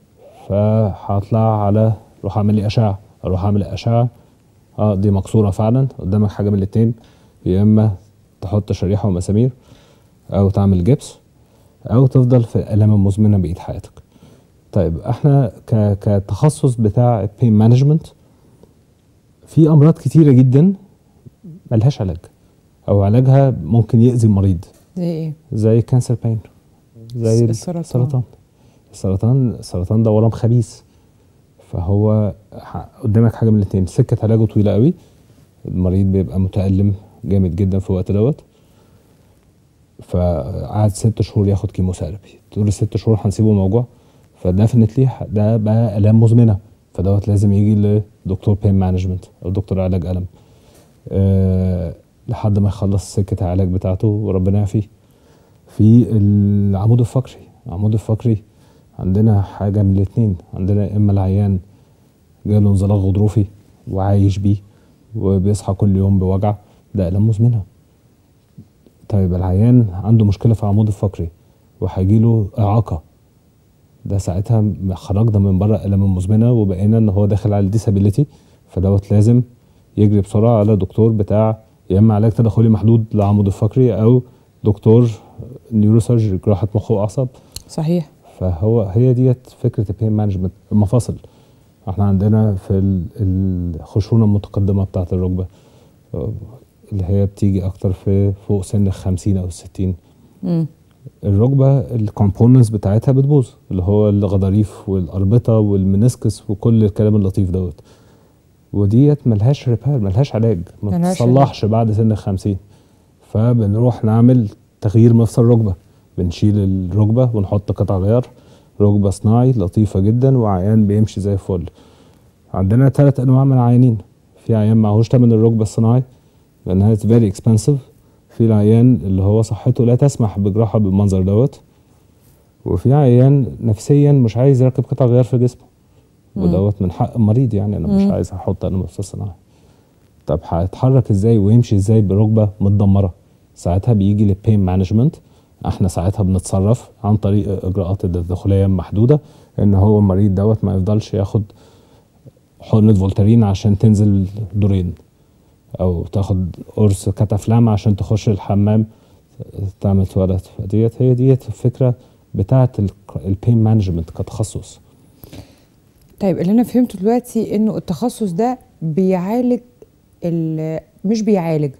فهطلع على روح اعمل لي اشعه اروح اعمل اشعه اه دي مكسوره فعلا قدامك حاجه من الاتنين يا اما تحط شريحه ومسامير او تعمل جبس او تفضل في الالام المزمنه بقيه حياتك طيب احنا ك- كتخصص بتاع البين مانجمنت في امراض كتيره جدا ملهاش علاج او علاجها ممكن يأذي المريض زي ايه زي كانسر بين زي السرطان. السرطان السرطان السرطان ده ورم خبيث فهو ح- قدامك حاجه من الاثنين سكه علاجه طويله قوي المريض بيبقى متألم جامد جدا في الوقت دوت فقعد ست شهور ياخد كيموثيرابي طول الست شهور هنسيبه موجوع فديفنتلي ده بقى الام مزمنه فدوت لازم يجي لدكتور بين مانجمنت او دكتور علاج الم أه لحد ما يخلص سكه العلاج بتاعته وربنا يعافيه في العمود الفقري العمود الفقري عندنا حاجه من الاثنين عندنا يا اما العيان جاله انزلاق غضروفي وعايش بيه وبيصحى كل يوم بوجع ده الام مزمنه طيب العيان عنده مشكله في العمود الفقري وهيجيله اعاقه ده ساعتها م- خرجنا من بره الالام المزمنه وبقينا ان هو داخل على الديسابيليتي فدوت لازم يجري بسرعه على دكتور بتاع يا اما علاج تدخلي محدود للعمود الفقري او دكتور نيوروسيرجري جراحه مخ واعصاب صحيح فهو هي ديت فكره البين مانجمنت المفاصل احنا عندنا في ال- الخشونه المتقدمه بتاعه الركبه آه، اللي هي بتيجي اكتر في فوق سن ال 50 او ال 60 مم. الركبه الكومبوننتس بتاعتها بتبوظ اللي هو الغضاريف والاربطه والمنسكس وكل الكلام اللطيف دوت وديت ملهاش ريبير ملهاش علاج ما ملهاش بتصلحش بعد سن ال 50 فبنروح نعمل تغيير مفصل ركبه بنشيل الركبه ونحط قطع غيار ركبه صناعي لطيفه جدا وعيان بيمشي زي الفل عندنا ثلاث انواع من العيانين في عيان معهوش تمن الركبه الصناعي لانها فيري اكسبنسيف في العيان اللي هو صحته لا تسمح بجراحه بالمنظر دوت وفي عيان نفسيا مش عايز يركب قطع غيار في جسمه ودوت من حق المريض يعني انا مش مم. عايز احط انا مفصل صناعي طب هيتحرك ازاي ويمشي ازاي بركبه متدمره ساعتها بيجي للبين مانجمنت احنا ساعتها بنتصرف عن طريق اجراءات التدخليه المحدوده ان هو المريض دوت ما يفضلش ياخد حقنه فولتارين عشان تنزل دورين او تاخد قرص كتافلام عشان تخش الحمام تعمل تواليت فديت هي ديت الفكره بتاعه البين مانجمنت كتخصص طيب اللي انا فهمته دلوقتي انه التخصص ده بيعالج ال- مش بيعالج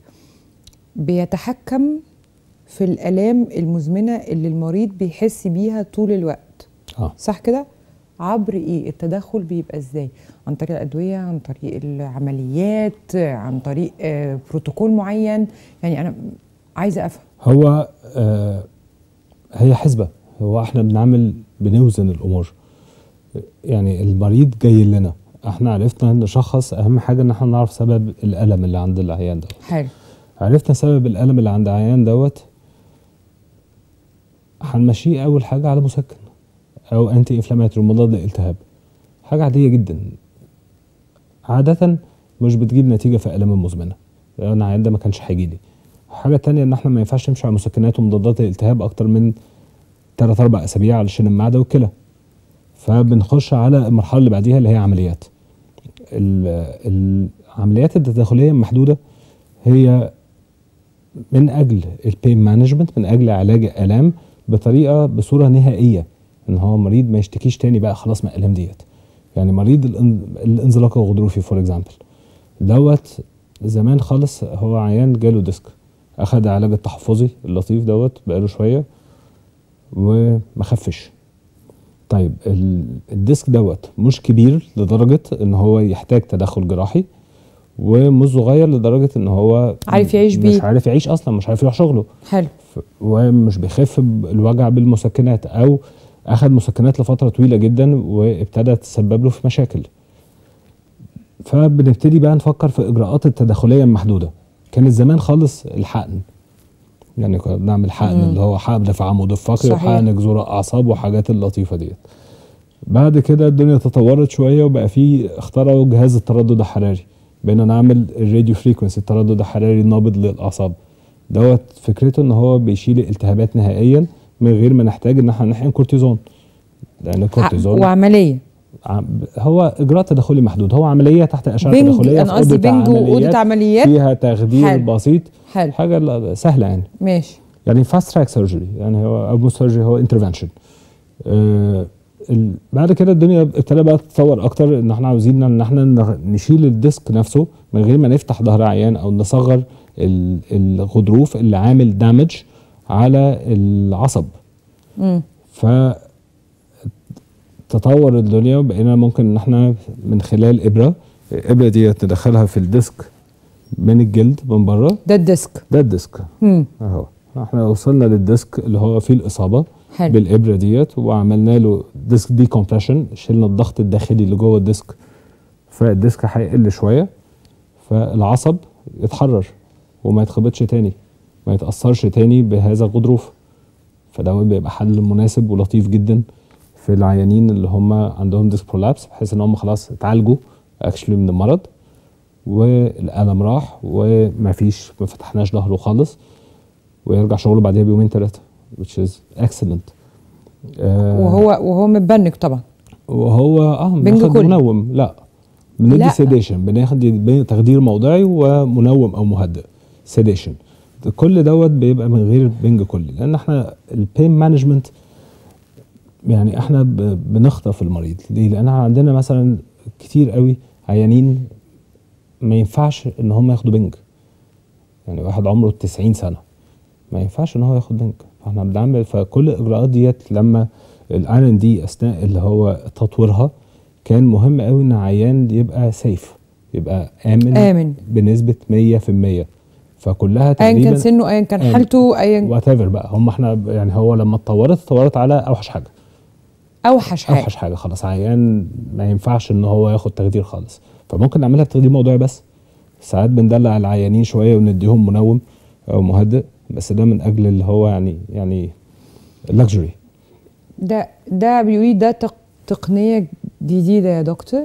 بيتحكم في الالام المزمنه اللي المريض بيحس بيها طول الوقت اه صح كده عبر ايه التدخل بيبقى ازاي عن طريق الادويه عن طريق العمليات عن طريق آه، بروتوكول معين يعني انا عايزه افهم هو آه هي حسبة هو احنا بنعمل بنوزن الامور يعني المريض جاي لنا احنا عرفنا نشخص اهم حاجه ان احنا نعرف سبب الالم اللي عند العيان ده حلو عرفنا سبب الالم اللي عند العيان دوت هنمشيه اول حاجه على مسكن او انتي انفلاماتوري مضاد التهاب حاجه عاديه جدا عاده مش بتجيب نتيجه في الام المزمنه لان العيان ده ما كانش هيجي لي حاجه تانية ان احنا ما ينفعش نمشي على مسكنات ومضادات الالتهاب اكتر من 3 4 اسابيع علشان المعده والكلى فبنخش على المرحله اللي بعديها اللي هي عمليات ال- العمليات التداخليه المحدوده هي من اجل البين مانجمنت من اجل علاج الالام بطريقه بصوره نهائيه ان هو مريض ما يشتكيش تاني بقى خلاص من الالام ديت يعني مريض الان- الانزلاق الغضروفي فور اكزامبل دوت زمان خالص هو عيان جاله ديسك اخد علاج التحفظي اللطيف دوت بقاله شويه وما خفش طيب ال- الديسك دوت مش كبير لدرجه ان هو يحتاج تدخل جراحي ومش صغير لدرجه ان هو عارف يعيش مش بيه. عارف يعيش اصلا مش عارف يروح شغله حلو ف- ومش بيخف ب- الوجع بالمسكنات او اخذ مسكنات لفتره طويله جدا وابتدى تسبب له في مشاكل فبنبتدي بقى نفكر في اجراءات التداخليه المحدوده كانت زمان خالص الحقن يعني كنا بنعمل حقن مم. اللي هو حقن في عمود الفقري صحيح. وحقن جذور اعصاب وحاجات اللطيفه ديت بعد كده الدنيا تطورت شويه وبقى في اخترعوا جهاز التردد الحراري بقينا نعمل الراديو فريكونسي التردد الحراري النابض للاعصاب دوت فكرته ان هو بيشيل الالتهابات نهائيا من غير ما نحتاج ان احنا نحقن كورتيزون لان الكورتيزون وعمليه عم- هو اجراء تدخلي محدود هو عمليه تحت اشعه بنج تدخليه انا في قصدي أوضة بنج واوضه عمليات فيها تخدير حلو. بسيط حلو حاجه ل- سهله يعني ماشي يعني فاست تراك سيرجري يعني هو او سيرجري هو انترفنشن آه ال- بعد كده الدنيا ابتدى بقى تتطور اكتر ان احنا عاوزين ان احنا نغ- نشيل الديسك نفسه من غير ما نفتح ظهر عيان او نصغر ال- الغضروف اللي عامل دامج على العصب مم. ف تطور الدنيا وبقينا ممكن ان احنا من خلال ابره الابره دي ندخلها في الديسك من الجلد من بره ده الديسك ده الديسك مم. اهو احنا وصلنا للديسك اللي هو فيه الاصابه حلو بالابره ديت وعملنا له ديسك دي كومبريشن شلنا الضغط الداخلي اللي جوه الديسك فالديسك هيقل شويه فالعصب يتحرر وما يتخبطش تاني ما يتاثرش تاني بهذا الغضروف فده بيبقى حل مناسب ولطيف جدا في العيانين اللي هم عندهم ديسك برولابس بحيث ان هم خلاص اتعالجوا اكشلي من المرض والالم راح وما فيش ما فتحناش ظهره خالص ويرجع شغله بعدها بيومين ثلاثه which is excellent آه وهو وهو متبنك طبعا وهو اه بنج بناخد كلي. منوم لا بندي لا. سيديشن بناخد تخدير موضعي ومنوم او مهدئ سيديشن كل دوت بيبقى من غير بنج كلي لان احنا البين مانجمنت يعني احنا ب- بنخطف المريض ليه؟ لان احنا عندنا مثلا كتير قوي عيانين ما ينفعش ان هم ياخدوا بنج يعني واحد عمره 90 سنه ما ينفعش ان هو ياخد بنج فاحنا بنعمل فكل الاجراءات ديت لما الار ان دي اثناء اللي هو تطويرها كان مهم قوي ان عيان يبقى سيف يبقى امن آمن. بنسبه 100% فكلها ايا تقريبا كان سنه ايا كان آمن. حالته ايا وات ايفر بقى هم احنا يعني هو لما اتطورت اتطورت على اوحش حاجه اوحش حاجه اوحش حاجه خلاص عيان ما ينفعش ان هو ياخد تخدير خالص فممكن نعملها بتخدير موضوعي بس ساعات بندلع العيانين شويه ونديهم منوم او مهدئ بس ده من اجل اللي هو يعني يعني اللكجري ده ده بيقولي ده تق... تقنيه جديده يا دكتور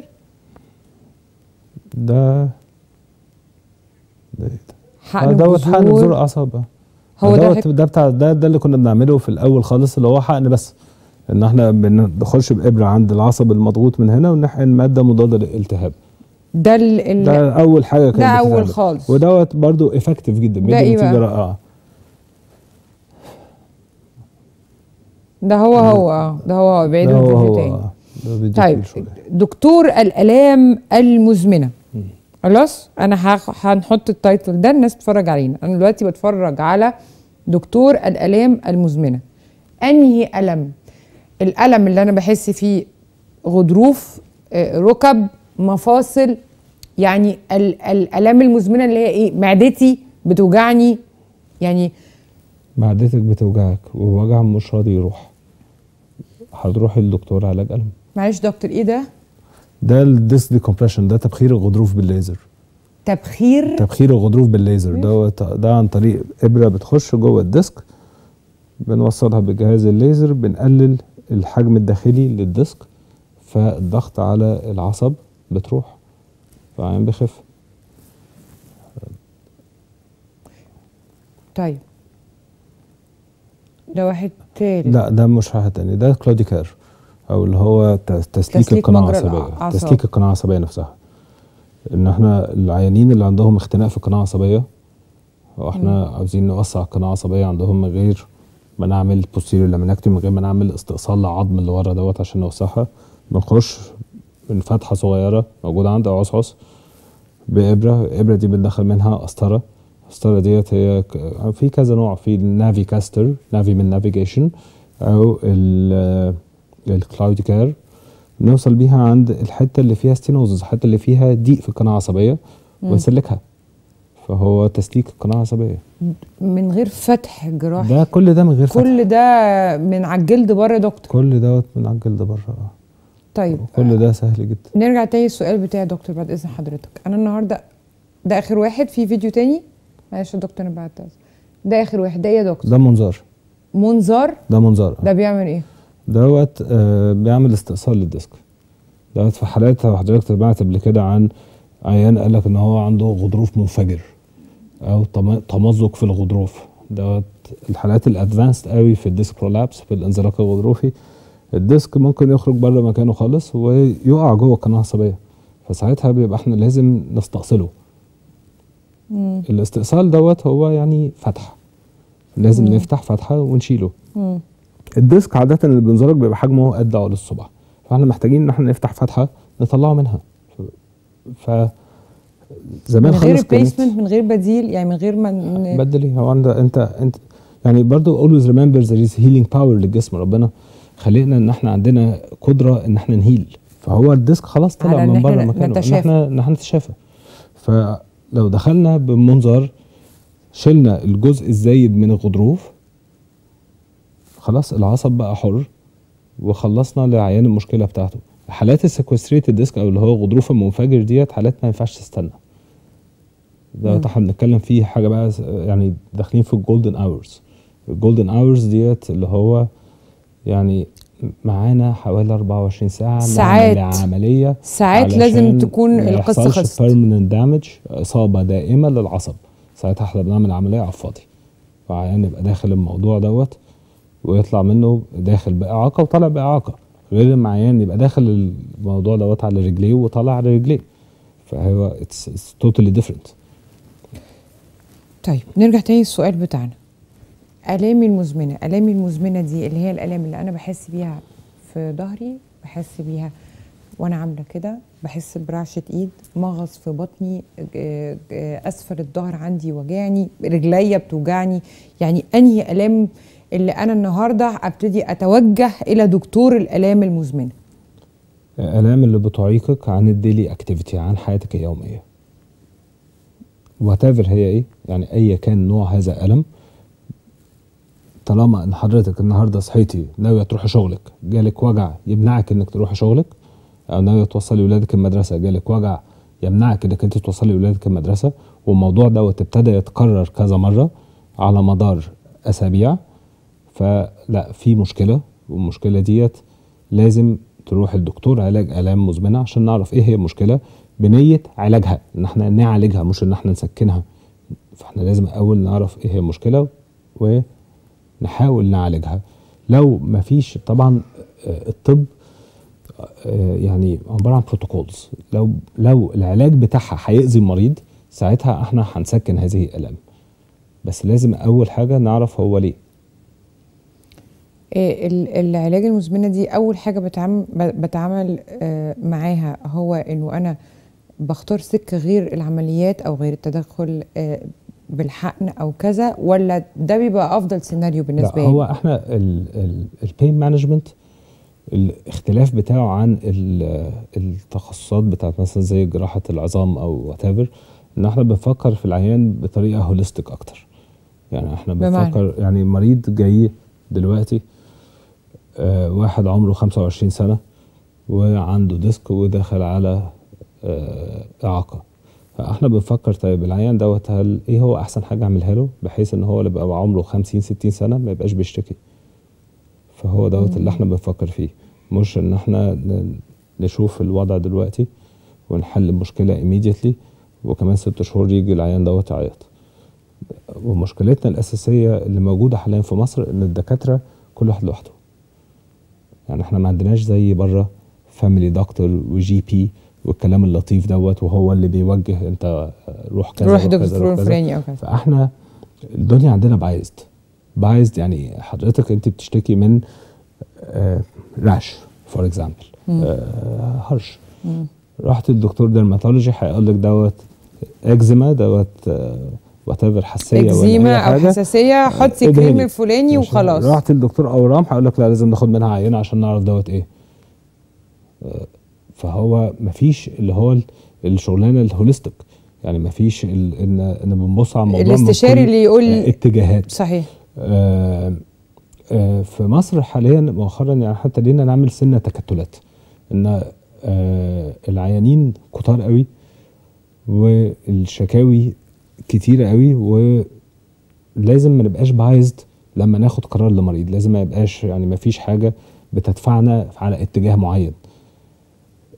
ده ده إيه ده؟ حقن آه، دوت حقن الجذور. جذور اعصاب آه. هو ده دوت ده بتاع ده ده اللي كنا بنعمله في الاول خالص اللي هو حقن بس ان احنا بنخش بابره عند العصب المضغوط من هنا ونحقن ماده مضاده للالتهاب ده ال... ال... ده اول حاجه كانت ده أول بتتعمل. خالص. ودوت برضو افكتيف جدا ده بيدي إيه نتيجه بقى؟ رائعه ده هو هو اه ده هو هو بعيد ده هو الفيديو هو تاني آه. ده فيديو طيب طويل شوية. دكتور الالام المزمنه خلاص انا هخ- هنحط التايتل ده الناس تتفرج علينا انا دلوقتي بتفرج على دكتور الالام المزمنه انهي الم الالم اللي انا بحس فيه غضروف آه، ركب مفاصل يعني ال- الالام المزمنه اللي هي ايه معدتي بتوجعني يعني معدتك بتوجعك ووجع مش راضي يروح هتروحي للدكتور علاج الم معلش دكتور ايه ده ده الديس ديكومبريشن ده تبخير الغضروف بالليزر تبخير تبخير الغضروف بالليزر ده ده عن طريق ابره بتخش جوه الديسك بنوصلها بجهاز الليزر بنقلل الحجم الداخلي للديسك فالضغط على العصب بتروح فعين بيخف طيب ده واحد تالت لا ده مش واحد تاني ده كلوديكار او اللي هو ت- تسليك تسليك القناه مجرى العصبيه الأعصاب. تسليك القناه العصبيه نفسها ان احنا العيانين اللي عندهم اختناق في القناه العصبيه واحنا عاوزين نوسع القناه العصبيه عندهم من غير ما نعمل بوستيريور لامينكتومي من غير ما نعمل استئصال للعظم اللي ورا دوت عشان نوسعها بنخش من فتحه صغيره موجوده عند عصعص بابره الابره دي بندخل منها قسطره القسطره ديت هي ك- في كذا نوع في النافي كاستر نافي من نافيجيشن او ال- الكلاودي كار نوصل بيها عند الحته اللي فيها ستينوزز الحته اللي فيها ضيق في القناه العصبيه ونسلكها فهو تسليك القناه العصبيه من غير فتح جراحي ده كل ده من غير فتح كل ده من على الجلد بره يا دكتور كل دوت من على الجلد بره آه. طيب كل ده سهل جدا نرجع تاني السؤال بتاعي يا دكتور بعد اذن حضرتك انا النهارده ده اخر واحد في فيديو تاني معلش يا دكتور انا بعتذر ده اخر واحد ده ايه يا دكتور ده منظار منظار ده منظار آه. ده بيعمل ايه دوت آه بيعمل استئصال للديسك دوت في حالات لو حضرتك سمعت قبل كده عن عيان قال لك ان هو عنده غضروف منفجر او تم- تمزق في الغضروف دوت الحالات الادفانسد قوي في الديسك برولابس في الانزلاق الغضروفي الديسك ممكن يخرج بره مكانه خالص ويقع جوه القناه العصبيه فساعتها بيبقى احنا لازم نستأصله الاستئصال دوت هو يعني فتحه لازم نفتح فتحه ونشيله الديسك عاده اللي بينزلق بيبقى حجمه قد عقل الصبع فاحنا محتاجين ان احنا نفتح فتحه نطلعه منها ف زمان من غير خالص كانت ريبليسمنت من غير بديل يعني من غير ما ن- بدل ايه هو انت انت انت يعني برضو always remember there is healing power للجسم ربنا خلقنا ان احنا عندنا قدره ان احنا نهيل فهو الديسك خلاص طلع على إن من إحنا بره مكانه ان نتشافى. احنا ان احنا نتشافى فلو دخلنا بمنظار شلنا الجزء الزايد من الغضروف خلاص العصب بقى حر وخلصنا لعيان المشكله بتاعته حالات السكوستريتد ديسك او اللي هو غضروف المنفجر ديت حالات ما ينفعش تستنى ده احنا بنتكلم فيه حاجه بقى س- يعني داخلين في الجولدن اورز الجولدن اورز ديت اللي هو يعني معانا حوالي 24 ساعه ساعات. نعمل عمليه ساعات لازم علشان تكون ما القصه يحصلش خلصت permanent damage اصابه دائمه للعصب ساعتها احنا بنعمل عمليه على الفاضي فعيان يبقى داخل الموضوع دوت ويطلع منه داخل باعاقه وطالع باعاقه غير لما عيان يبقى داخل الموضوع دوت على رجليه وطالع على رجليه فهو اتس توتالي ديفرنت طيب نرجع تاني للسؤال بتاعنا آلامي المزمنة آلامي المزمنة دي اللي هي الآلام اللي أنا بحس بيها في ظهري بحس بيها وأنا عاملة كده بحس برعشة إيد مغص في بطني ج- ج- أسفل الظهر عندي وجعني رجليا بتوجعني يعني أنهي آلام اللي أنا النهاردة أبتدي أتوجه إلى دكتور الآلام المزمنة الآلام اللي بتعيقك عن الديلي اكتيفيتي عن حياتك اليومية وات هي ايه يعني اي كان نوع هذا الألم طالما ان حضرتك النهارده صحيتي ناوية تروحي شغلك جالك وجع يمنعك انك تروحي شغلك او ناوية توصلي ولادك المدرسة جالك وجع يمنعك انك انت توصلي ولادك المدرسة والموضوع دوت ابتدى يتكرر كذا مرة على مدار اسابيع فلا في مشكله والمشكله ديت لازم تروح الدكتور علاج الام مزمنه عشان نعرف ايه هي المشكله بنيه علاجها ان احنا نعالجها مش ان احنا نسكنها فاحنا لازم اول نعرف ايه هي المشكله ونحاول نعالجها لو مفيش طبعا آه، الطب آه، يعني عباره عن بروتوكولز لو لو العلاج بتاعها هيأذي المريض ساعتها احنا هنسكن هذه الالام بس لازم اول حاجه نعرف هو ليه إيه ال- العلاج المزمنه دي اول حاجه بتعمل بتعامل آه، معاها هو انه انا بختار سكه غير العمليات او غير التدخل آه، بالحقن او كذا ولا ده بيبقى افضل سيناريو بالنسبه لا لي هو احنا البين مانجمنت الاختلاف بتاعه عن ال- التخصصات بتاعت مثلا زي جراحه العظام او وات ان احنا بنفكر في العيان بطريقه هوليستيك اكتر يعني احنا بمعنى؟ بنفكر يعني مريض جاي دلوقتي آه واحد عمره 25 سنه وعنده ديسك وداخل على آه اعاقه فاحنا بنفكر طيب العيان دوت هل ايه هو احسن حاجه اعملها له بحيث ان هو اللي بقى عمره 50 60 سنه ما يبقاش بيشتكي فهو دوت اللي احنا بنفكر فيه مش ان احنا ن- نشوف الوضع دلوقتي ونحل المشكله immediately وكمان ست شهور يجي العيان دوت يعيط ومشكلتنا الاساسيه اللي موجوده حاليا في مصر ان الدكاتره كل واحد لوحده يعني احنا ما عندناش زي بره فاميلي دكتور وجي بي والكلام اللطيف دوت وهو اللي بيوجه انت روح كذا روح كذا، دكتور روح كذا. فلاني او كذا فاحنا الدنيا عندنا بايزد بايزد يعني حضرتك انت بتشتكي من راش فور اكزامبل هرش رحت الدكتور ديرماتولوجي هيقول لك دوت اكزيما دوت وات ايفر حساسيه ولا اكزيما أي او حاجة. حساسيه حطي ادهني. كريم الفلاني ماشي. وخلاص رحت الدكتور اورام هيقول لك لا لازم ناخد منها عينه عشان نعرف دوت ايه آه، فهو مفيش اللي هو ال- الشغلانه الهوليستيك يعني مفيش ال- ان ان بنبص على الموضوع من الاستشاري كل اللي يقول اتجاهات صحيح آه، آه، في مصر حاليا مؤخرا يعني حتى ابتدينا نعمل سنه تكتلات ان آه، العيانين كتار قوي والشكاوي كتيره قوي ولازم ما نبقاش بايزد لما ناخد قرار لمريض لازم ما يبقاش يعني ما فيش حاجه بتدفعنا على اتجاه معين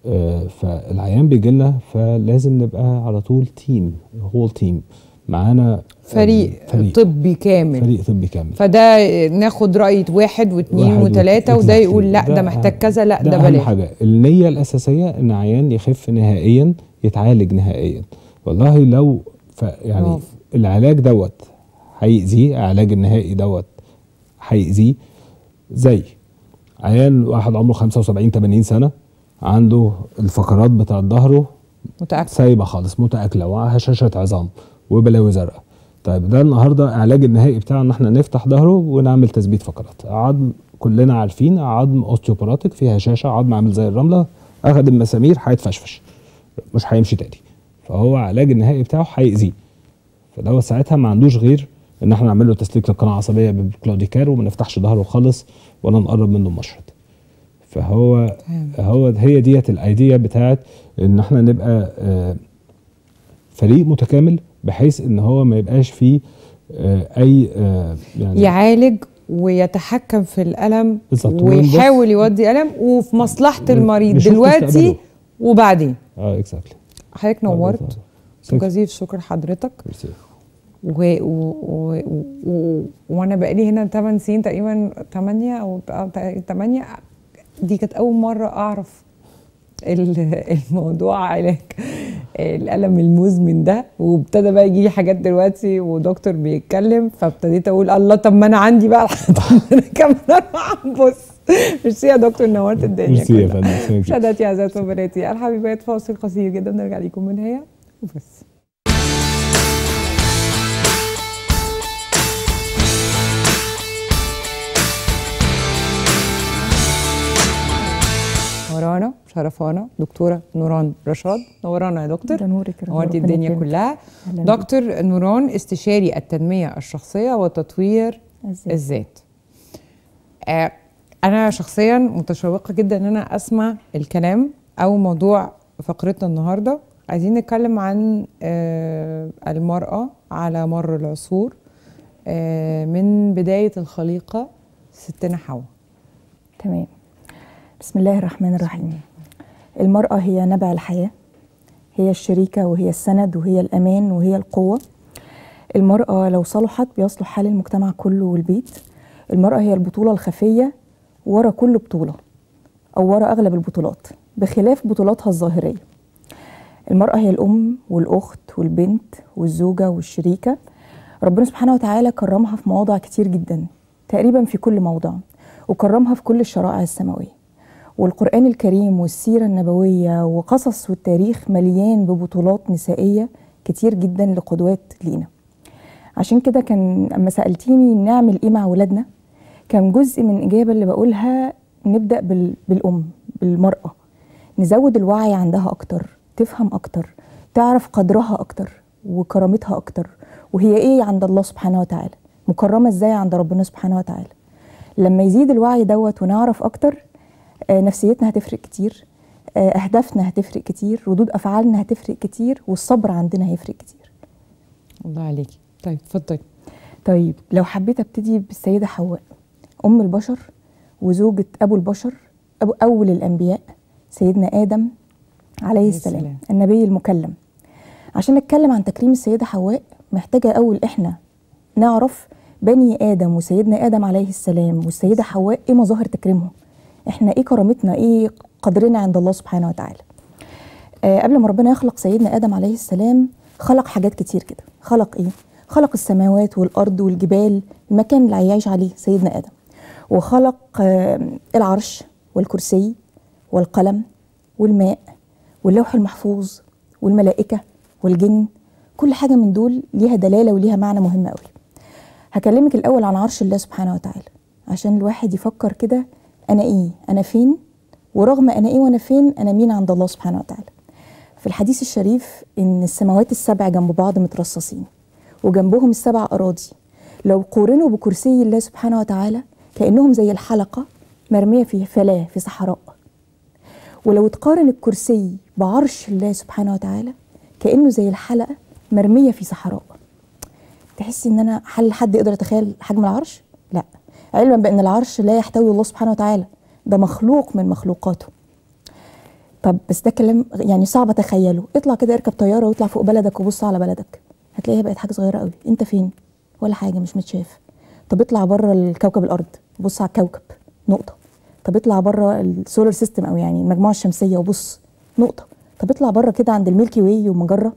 آه، فالعيان بيجي لنا فلازم نبقى على طول تيم هول تيم معانا فريق, فريق طبي كامل فريق طبي كامل فده ناخد رأي واحد واثنين واحد وثلاثة وت- وده exactly. يقول لا ده, ده محتاج أهم- كذا لا ده, ده اهم بلاش حاجه النيه الاساسيه ان عيان يخف نهائيا يتعالج نهائيا والله لو ف يعني برافو. العلاج دوت هيأذيه العلاج النهائي دوت هيأذيه زي عيان واحد عمره 75 80 سنه عنده الفقرات بتاعت ظهره متأكد سايبه خالص متاكله وهشاشه عظام وبلاوي زرقاء طيب ده النهارده العلاج النهائي بتاعه ان احنا نفتح ظهره ونعمل تثبيت فقرات عظم كلنا عارفين عظم اوستيوبوراتيك فيه هشاشه عظم عامل زي الرمله اخد المسامير هيتفشفش مش هيمشي تاني فهو العلاج النهائي بتاعه هيأذيه فدوت ساعتها ما عندوش غير ان احنا نعمل له تسليك للقناه العصبيه بالكلوديكار وما نفتحش ظهره خالص ولا نقرب منه بمشرط فهو تمام. هو هي ديت الايديا بتاعت ان احنا نبقى آه، فريق متكامل بحيث ان هو ما يبقاش فيه آه، اي آه، يعني يعالج ويتحكم في الألم بالظبط. ويحاول يودي ألم وفي مصلحة المريض نشوف دلوقتي مستقبله. وبعدين اه اكزاكتلي حضرتك نورت جزيل شكر حضرتك و... و... و... و... وانا بقالي هنا 8 سنين تقريبا 8 او 8 دي كانت اول مره اعرف ال- الموضوع علاج الالم المزمن ده وابتدى بقى يجي لي حاجات دلوقتي ودكتور بيتكلم فابتديت اقول الله طب ما انا عندي بقى طب ما انا كمان اروح ابص ميرسي يا دكتور نورت الدنيا ميرسي يا كلها. فندم thank you. مشاهداتي اعزائي وبناتي الحبيبات فاصل قصير جدا نرجع لكم من هي وبس ورانا شرفانا دكتوره نوران رشاد نورانا يا دكتور ده نورك يا رب، نورتي ربنا الدنيا يكرمك. كلها أهلاً بيك. دكتور نوران استشاري التنميه الشخصيه وتطوير الذات. الذات آه، انا شخصيا متشوقه جدا ان انا اسمع الكلام او موضوع فقرتنا النهارده عايزين نتكلم عن آه، المراه على مر العصور آه، من بدايه الخليقه ستنا حواء تمام بسم الله الرحمن الرحيم المرأة هي نبع الحياة هي الشريكة وهي السند وهي الأمان وهي القوة المرأة لو صلحت بيصلح حال المجتمع كله والبيت المرأة هي البطولة الخفية ورا كل بطولة أو ورا أغلب البطولات بخلاف بطولاتها الظاهرية المرأة هي الأم والأخت والبنت والزوجة والشريكة ربنا سبحانه وتعالى كرمها في مواضع كتير جدا تقريبا في كل موضع وكرمها في كل الشرائع السماوية والقرآن الكريم والسيرة النبوية وقصص والتاريخ مليان ببطولات نسائية كتير جدا لقدوات لينا عشان كده كان اما سألتيني نعمل ايه مع ولادنا كان جزء من الإجابة اللي بقولها نبدأ بال... بالأم بالمرأة نزود الوعي عندها أكتر تفهم أكتر تعرف قدرها أكتر وكرامتها أكتر وهي إيه عند الله سبحانه وتعالى مكرمة إزاي عند ربنا سبحانه وتعالى لما يزيد الوعي دوت ونعرف أكتر آه، نفسيتنا هتفرق كتير آه، أهدافنا هتفرق كتير ردود أفعالنا هتفرق كتير والصبر عندنا هيفرق كتير الله عليكي طيب اتفضلي طيب لو حبيت ابتدي بالسيدة حواء أم البشر وزوجة أبو البشر أبو أول الأنبياء سيدنا آدم عليه السلام السلام. النبي المكلم عشان نتكلم عن تكريم السيدة حواء محتاجة أول إحنا نعرف بني آدم وسيدنا آدم عليه السلام والسيدة حواء إيه مظاهر تكريمهم إحنا إيه كرامتنا إيه قدرنا عند الله سبحانه وتعالى آه قبل ما ربنا يخلق سيدنا آدم عليه السلام خلق حاجات كتير كده خلق إيه خلق السماوات والأرض والجبال المكان اللي هيعيش عليه سيدنا آدم وخلق آه العرش والكرسي والقلم والماء واللوح المحفوظ والملائكة والجن كل حاجة من دول ليها دلالة وليها معنى مهم قوي هكلمك الأول عن عرش الله سبحانه وتعالى عشان الواحد يفكر كده أنا إيه أنا فين ورغم أنا إيه وأنا فين أنا مين عند الله سبحانه وتعالى في الحديث الشريف إن السماوات السبع جنب بعض مترصصين وجنبهم السبع أراضي لو قورنوا بكرسي الله سبحانه وتعالى كأنهم زي الحلقة مرمية في فلاة في صحراء ولو تقارن الكرسي بعرش الله سبحانه وتعالى كأنه زي الحلقة مرمية في صحراء تحسي ان انا هل حد يقدر يتخيل حجم العرش؟ لا علما بان العرش لا يحتوي الله سبحانه وتعالى ده مخلوق من مخلوقاته طب بس ده كلام يعني صعب اتخيله اطلع كده اركب طياره واطلع فوق بلدك وبص على بلدك هتلاقيها بقت حاجه صغيره قوي انت فين ولا حاجه مش متشاف طب اطلع بره الكوكب الارض بص على الكوكب نقطه طب اطلع بره السولار سيستم او يعني المجموعه الشمسيه وبص نقطه طب اطلع بره كده عند الميلكي واي ومجره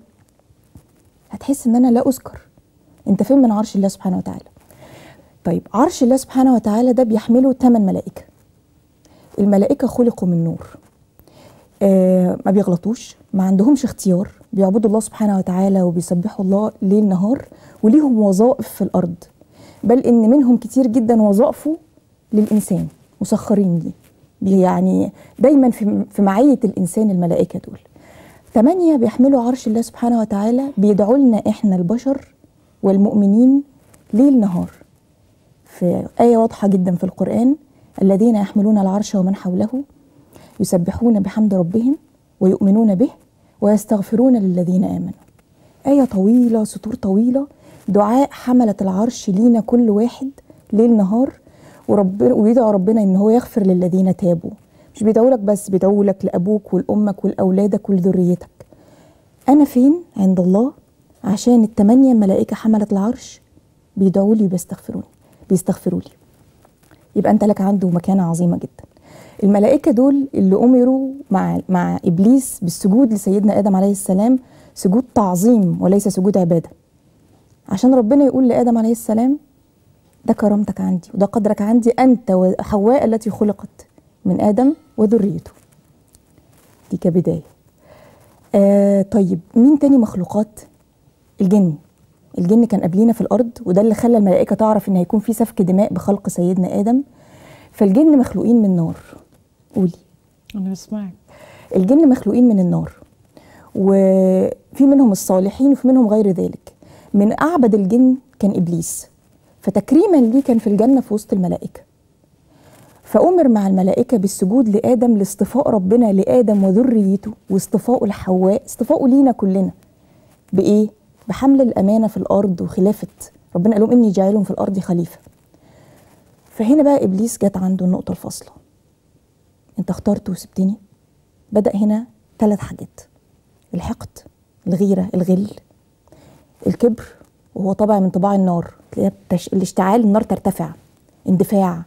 هتحس ان انا لا اذكر انت فين من عرش الله سبحانه وتعالى طيب عرش الله سبحانه وتعالى ده بيحمله ثمان ملائكه الملائكه خلقوا من نور آه ما بيغلطوش ما عندهمش اختيار بيعبدوا الله سبحانه وتعالى وبيسبحوا الله ليل نهار وليهم وظائف في الارض بل ان منهم كتير جدا وظائفه للانسان مسخرين دي بي- يعني دايما في في معيه الانسان الملائكه دول ثمانيه بيحملوا عرش الله سبحانه وتعالى بيدعوا لنا احنا البشر والمؤمنين ليل نهار في ايه واضحه جدا في القران الذين يحملون العرش ومن حوله يسبحون بحمد ربهم ويؤمنون به ويستغفرون للذين امنوا آية طويلة سطور طويلة دعاء حملة العرش لينا كل واحد ليل نهار ورب ويدعو ربنا ان هو يغفر للذين تابوا مش بيدعوا لك بس بيدعوا لك لابوك ولامك ولاولادك ولذريتك انا فين عند الله عشان الثمانيه ملائكه حمله العرش بيدعوا لي وبيستغفروني بيستغفروا لي يبقى انت لك عنده مكانه عظيمه جدا الملائكه دول اللي امروا مع مع ابليس بالسجود لسيدنا ادم عليه السلام سجود تعظيم وليس سجود عباده عشان ربنا يقول لادم عليه السلام ده كرامتك عندي وده قدرك عندي انت وحواء التي خلقت من ادم وذريته دي كبدايه آه طيب مين تاني مخلوقات الجن الجن كان قبلينا في الارض وده اللي خلى الملائكه تعرف ان هيكون في سفك دماء بخلق سيدنا ادم فالجن مخلوقين من نار قولي انا بسمعك الجن مخلوقين من النار وفي منهم الصالحين وفي منهم غير ذلك من اعبد الجن كان ابليس فتكريما ليه كان في الجنه في وسط الملائكه فامر مع الملائكه بالسجود لادم لاصطفاء ربنا لادم وذريته واصطفائه لحواء اصطفائه لينا كلنا بايه بحمل الامانه في الارض وخلافه ربنا قال لهم اني جاعلهم في الارض خليفه فهنا بقى ابليس جت عنده النقطه الفاصله انت اخترت وسبتني بدأ هنا ثلاث حاجات الحقد الغيرة الغل الكبر وهو طبع من طباع النار تلاقيها بتش... الاشتعال النار ترتفع اندفاع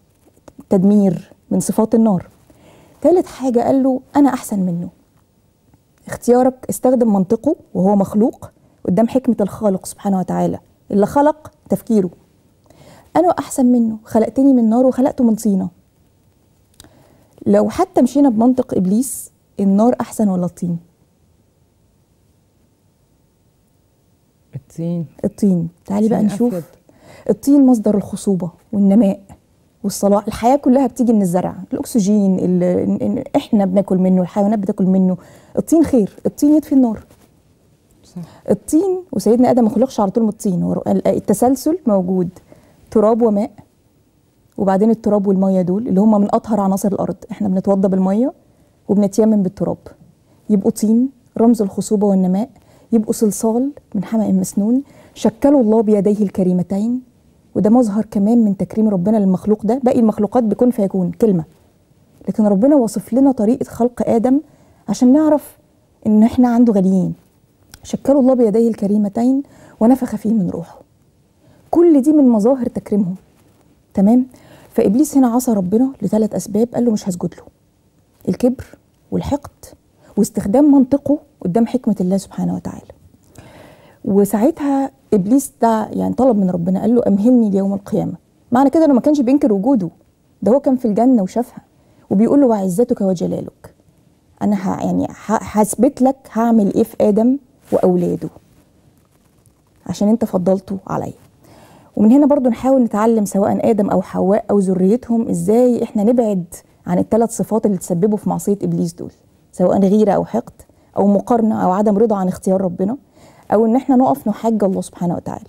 تدمير من صفات النار ثالث حاجة قال له أنا أحسن منه اختيارك استخدم منطقه وهو مخلوق قدام حكمة الخالق سبحانه وتعالى اللي خلق تفكيره أنا أحسن منه خلقتني من نار وخلقته من طينة لو حتى مشينا بمنطق ابليس النار احسن ولا الطين الطين الطين تعالي بقى الطين نشوف أفيد. الطين مصدر الخصوبه والنماء والصلاح الحياه كلها بتيجي من الزرع الاكسجين اللي ال- احنا بناكل منه الحيوانات بتاكل منه الطين خير الطين يطفي النار صح الطين وسيدنا ادم ما خلقش على طول من الطين هو التسلسل موجود تراب وماء وبعدين التراب والميه دول اللي هم من اطهر عناصر الارض احنا بنتوضى بالميه وبنتيمم بالتراب يبقوا طين رمز الخصوبه والنماء يبقوا صلصال من حمأ مسنون شكلوا الله بيديه الكريمتين وده مظهر كمان من تكريم ربنا للمخلوق ده باقي المخلوقات بكون فيكون كلمه لكن ربنا وصف لنا طريقه خلق ادم عشان نعرف ان احنا عنده غاليين شكلوا الله بيديه الكريمتين ونفخ فيه من روحه كل دي من مظاهر تكريمهم تمام فابليس هنا عصى ربنا لثلاث اسباب قال له مش هسجد له الكبر والحقد واستخدام منطقه قدام حكمه الله سبحانه وتعالى وساعتها ابليس ده يعني طلب من ربنا قال له امهلني ليوم القيامه معنى كده انه ما كانش بينكر وجوده ده هو كان في الجنه وشافها وبيقول له وعزتك وجلالك انا ه يعني ه- هثبت لك هعمل ايه في ادم واولاده عشان انت فضلته عليا ومن هنا برضو نحاول نتعلم سواء ادم او حواء او ذريتهم ازاي احنا نبعد عن الثلاث صفات اللي تسببوا في معصيه ابليس دول سواء غيره او حقد او مقارنه او عدم رضا عن اختيار ربنا او ان احنا نقف نحج الله سبحانه وتعالى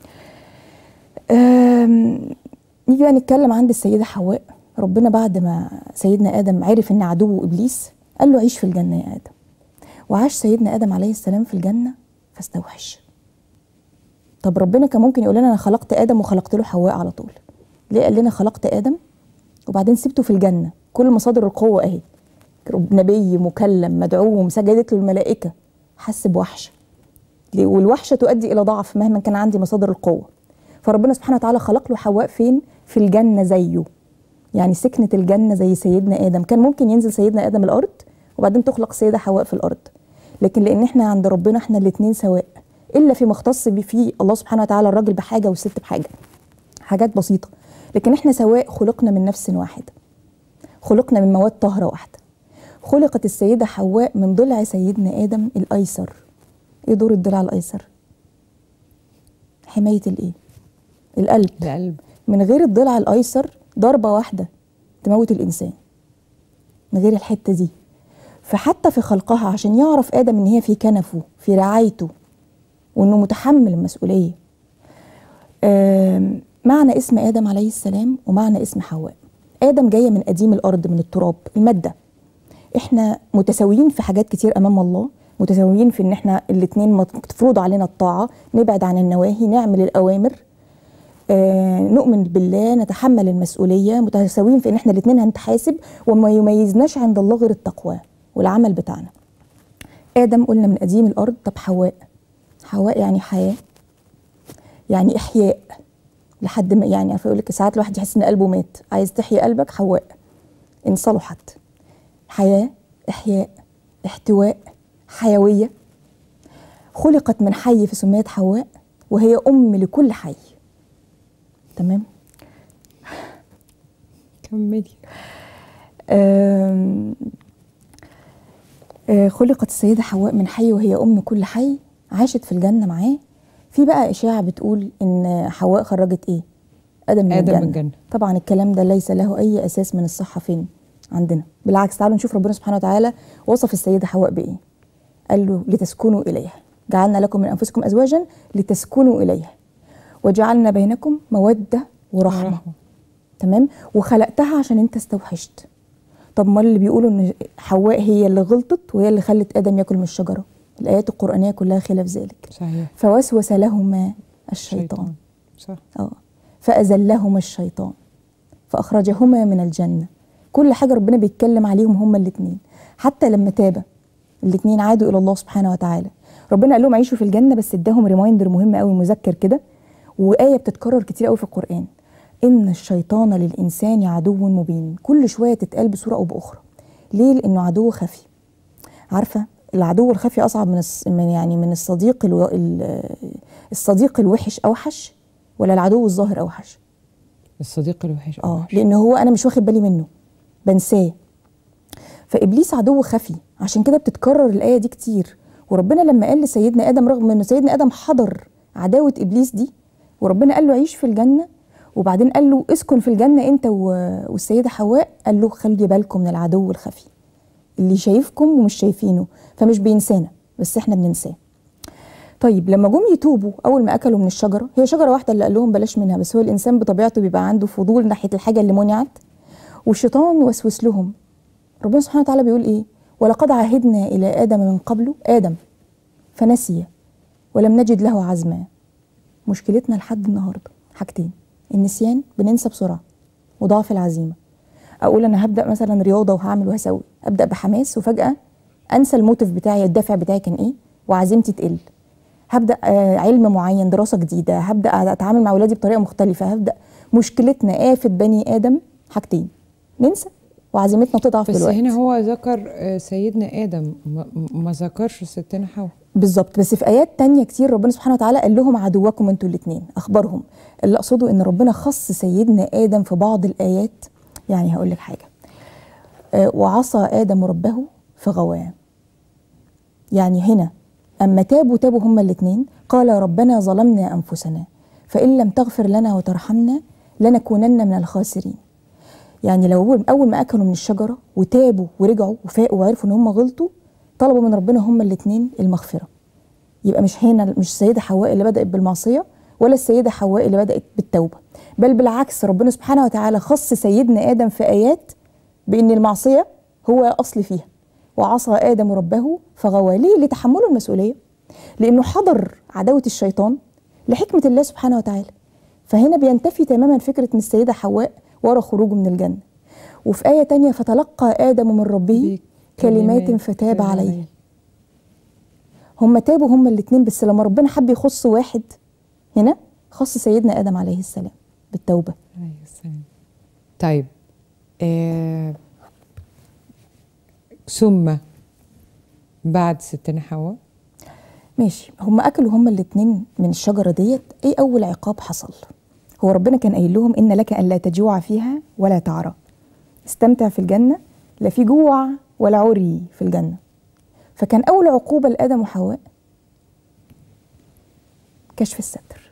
أم، نيجي بقى نتكلم عند السيده حواء ربنا بعد ما سيدنا ادم عرف ان عدوه ابليس قال له عيش في الجنه يا ادم وعاش سيدنا ادم عليه السلام في الجنه فاستوحش طب ربنا كان ممكن يقول لنا انا خلقت ادم وخلقت له حواء على طول ليه قال لنا خلقت ادم وبعدين سبته في الجنه كل مصادر القوه اهي رب- نبي مكلم مدعوم سجدت له الملائكه حس بوحشه ليه؟ والوحشه تؤدي الى ضعف مهما كان عندي مصادر القوه فربنا سبحانه وتعالى خلق له حواء فين في الجنه زيه يعني سكنة الجنة زي سيدنا آدم كان ممكن ينزل سيدنا آدم الأرض وبعدين تخلق سيدة حواء في الأرض لكن لأن احنا عند ربنا احنا الاتنين سواء إلا فيما اختص به فيه الله سبحانه وتعالى الراجل بحاجة والست بحاجة حاجات بسيطة لكن احنا سواء خلقنا من نفس واحدة خلقنا من مواد طاهرة واحدة خلقت السيدة حواء من ضلع سيدنا آدم الأيسر إيه دور الضلع الأيسر؟ حماية الإيه؟ القلب القلب من غير الضلع الايسر ضربه واحده تموت الانسان من غير الحته دي فحتى في خلقها عشان يعرف ادم ان هي في كنفه في رعايته وانه متحمل المسؤوليه آم، معنى اسم ادم عليه السلام ومعنى اسم حواء ادم جايه من قديم الارض من التراب الماده احنا متساويين في حاجات كتير امام الله متساويين في ان احنا الاتنين مفروض علينا الطاعه نبعد عن النواهي نعمل الاوامر آه، نؤمن بالله نتحمل المسؤوليه متساويين في ان احنا الاثنين هنتحاسب وما يميزناش عند الله غير التقوى والعمل بتاعنا ادم قلنا من قديم الارض طب حواء حواء يعني حياه يعني احياء لحد ما يعني عارفه يقول لك ساعات الواحد يحس ان قلبه مات عايز تحيي قلبك حواء ان صلحت حياه احياء احتواء حيويه خلقت من حي فسميت حواء وهي ام لكل حي تمام كملي آم، آه، خلقت السيدة حواء من حي وهي أم كل حي عاشت في الجنة معاه في بقى إشاعة بتقول إن حواء خرجت إيه؟ آدم من آدم الجنة. من الجنة. طبعا الكلام ده ليس له أي أساس من الصحة فين؟ عندنا بالعكس تعالوا نشوف ربنا سبحانه وتعالى وصف السيدة حواء بإيه؟ قال له لتسكنوا إليها جعلنا لكم من أنفسكم أزواجا لتسكنوا إليها وجعلنا بينكم مودة ورحمة ورحمة. تمام وخلقتها عشان انت استوحشت طب ما اللي بيقولوا ان حواء هي اللي غلطت وهي اللي خلت ادم ياكل من الشجره الايات القرانيه كلها خلاف ذلك صحيح فوسوس لهما الشيطان صح اه فازلهما الشيطان فاخرجهما من الجنه كل حاجه ربنا بيتكلم عليهم هما الاثنين حتى لما تابا الاثنين عادوا الى الله سبحانه وتعالى ربنا قال لهم عيشوا في الجنه بس اداهم ريمايندر مهم قوي مذكر كده وايه بتتكرر كتير قوي في القران ان الشيطان للانسان عدو مبين كل شويه تتقال بصوره او باخرى ليه لانه عدو خفي عارفه العدو الخفي اصعب من الص... من يعني من الصديق الو... ال- الصديق الوحش اوحش ولا العدو الظاهر اوحش الصديق الوحش اه أوحش. لان هو انا مش واخد بالي منه بنساه فابليس عدو خفي عشان كده بتتكرر الايه دي كتير وربنا لما قال لسيدنا ادم رغم ان سيدنا ادم حضر عداوه ابليس دي وربنا قال له عيش في الجنه وبعدين قال له اسكن في الجنه انت و- والسيده حواء قال له خلي بالكم من العدو الخفي اللي شايفكم ومش شايفينه فمش بينسانا بس احنا بننساه طيب لما جم يتوبوا اول ما اكلوا من الشجره هي شجره واحده اللي قال لهم بلاش منها بس هو الانسان بطبيعته بيبقى عنده فضول ناحيه الحاجه اللي منعت والشيطان وسوس لهم ربنا سبحانه وتعالى بيقول ايه ولقد عهدنا الى ادم من قبله ادم فنسي ولم نجد له عزما مشكلتنا لحد النهارده حاجتين النسيان بننسى بسرعه وضعف العزيمه اقول انا هبدا مثلا رياضه وهعمل وهسوي ابدا بحماس وفجاه انسى الموتيف بتاعي الدافع بتاعي كان ايه وعزيمتي تقل هبدا آه، علم معين دراسه جديده هبدا اتعامل مع اولادي بطريقه مختلفه هبدا مشكلتنا آفة بني ادم حاجتين ننسى وعزيمتنا تضعف بس بالوقت هنا هو ذكر آه، سيدنا ادم ما, ما ذكرش ستنا حواء بالظبط بس في ايات تانية كتير ربنا سبحانه وتعالى قال لهم عدوكم انتوا الاثنين اخبرهم اللي اقصده ان ربنا خص سيدنا ادم في بعض الايات يعني هقول لك حاجه آه، وعصى ادم ربه فغواه يعني هنا اما تابوا تابوا هما الاثنين قال ربنا ظلمنا انفسنا فان لم تغفر لنا وترحمنا لنكونن من الخاسرين يعني لو أول- اول ما اكلوا من الشجره وتابوا ورجعوا وفاقوا وعرفوا ان هم غلطوا طلبوا من ربنا هما الاثنين المغفره يبقى مش هنا مش السيده حواء اللي بدات بالمعصيه ولا السيده حواء اللي بدات بالتوبه بل بالعكس ربنا سبحانه وتعالى خص سيدنا ادم في ايات بان المعصيه هو اصل فيها وعصى ادم ربه فغوى ليه لتحمله المسؤوليه لانه حضر عداوه الشيطان لحكمه الله سبحانه وتعالى فهنا بينتفي تماما فكره ان السيده حواء ورا خروجه من الجنه وفي ايه تانية فتلقى ادم من ربه كلمات فتاب عليه هم تابوا هم الاثنين بس لما ربنا حب يخص واحد هنا خص سيدنا ادم عليه السلام بالتوبه عليه السلام طيب آه ثم بعد ستنا حواء ماشي هم اكلوا هم الاثنين من الشجره ديت ايه اول عقاب حصل هو ربنا كان قايل لهم ان لك ان لا تجوع فيها ولا تعرى استمتع في الجنه لا في جوع ولا عري في الجنه فكان اول عقوبه لادم وحواء كشف الستر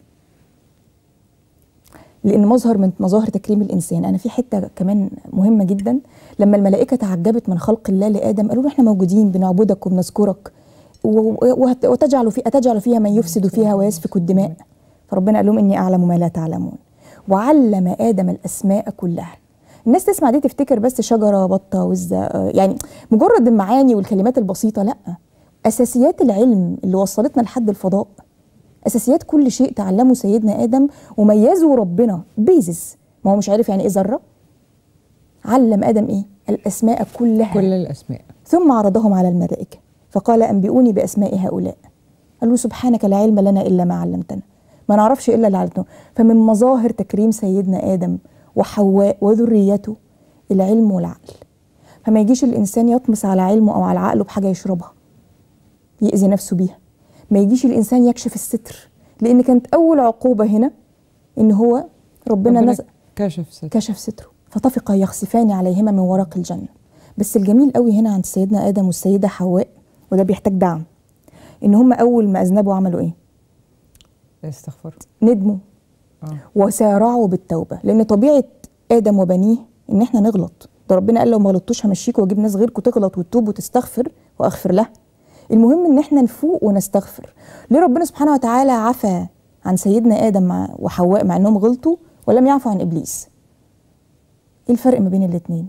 لان مظهر من مظاهر تكريم الانسان انا في حته كمان مهمه جدا لما الملائكه تعجبت من خلق الله لادم قالوا له احنا موجودين بنعبدك وبنذكرك و- وهت- وتجعل في أتجعل فيها من يفسد فيها ويسفك الدماء فربنا قال لهم إني أعلم ما لا تعلمون وعلم آدم الأسماء كلها الناس تسمع دي تفتكر بس شجرة بطة وزة آه، يعني مجرد المعاني والكلمات البسيطة لا أساسيات العلم اللي وصلتنا لحد الفضاء أساسيات كل شيء تعلمه سيدنا آدم وميزه ربنا بيزس ما هو مش عارف يعني إيه ذرة علم آدم إيه الأسماء كلها كل الاسماء ثم عرضهم على الملائكة فقال أنبئوني بأسماء هؤلاء قالوا سبحانك لا علم لنا إلا ما علمتنا ما نعرفش إلا اللي علمتنا فمن مظاهر تكريم سيدنا آدم وحواء وذريته العلم والعقل فما يجيش الإنسان يطمس على علمه أو على عقله بحاجة يشربها يأذي نفسه بيها ما يجيش الإنسان يكشف الستر لأن كانت أول عقوبة هنا إن هو ربنا, ربنا نزل كشف ستر كشف ستره فطفقا يخسفان عليهما من ورق الجنة بس الجميل قوي هنا عند سيدنا آدم والسيدة حواء وده بيحتاج دعم إن هم أول ما أذنبوا عملوا إيه؟ استغفر ندموا اه وسارعوا بالتوبة لأن طبيعة آدم وبنيه إن إحنا نغلط ده ربنا قال لو ما غلطتوش همشيكوا واجيب ناس غيركم تغلط وتتوب وتستغفر وأغفر لها المهم إن إحنا نفوق ونستغفر ليه ربنا سبحانه وتعالى عفى عن سيدنا آدم مع وحواء مع إنهم غلطوا ولم يعفو عن إبليس إيه الفرق ما بين الاتنين؟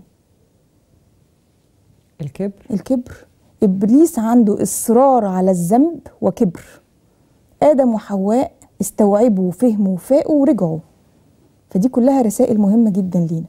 الكبر الكبر ابليس عنده اصرار على الذنب وكبر ادم وحواء استوعبوا وفهموا وفاقوا ورجعوا فدي كلها رسائل مهمه جدا لينا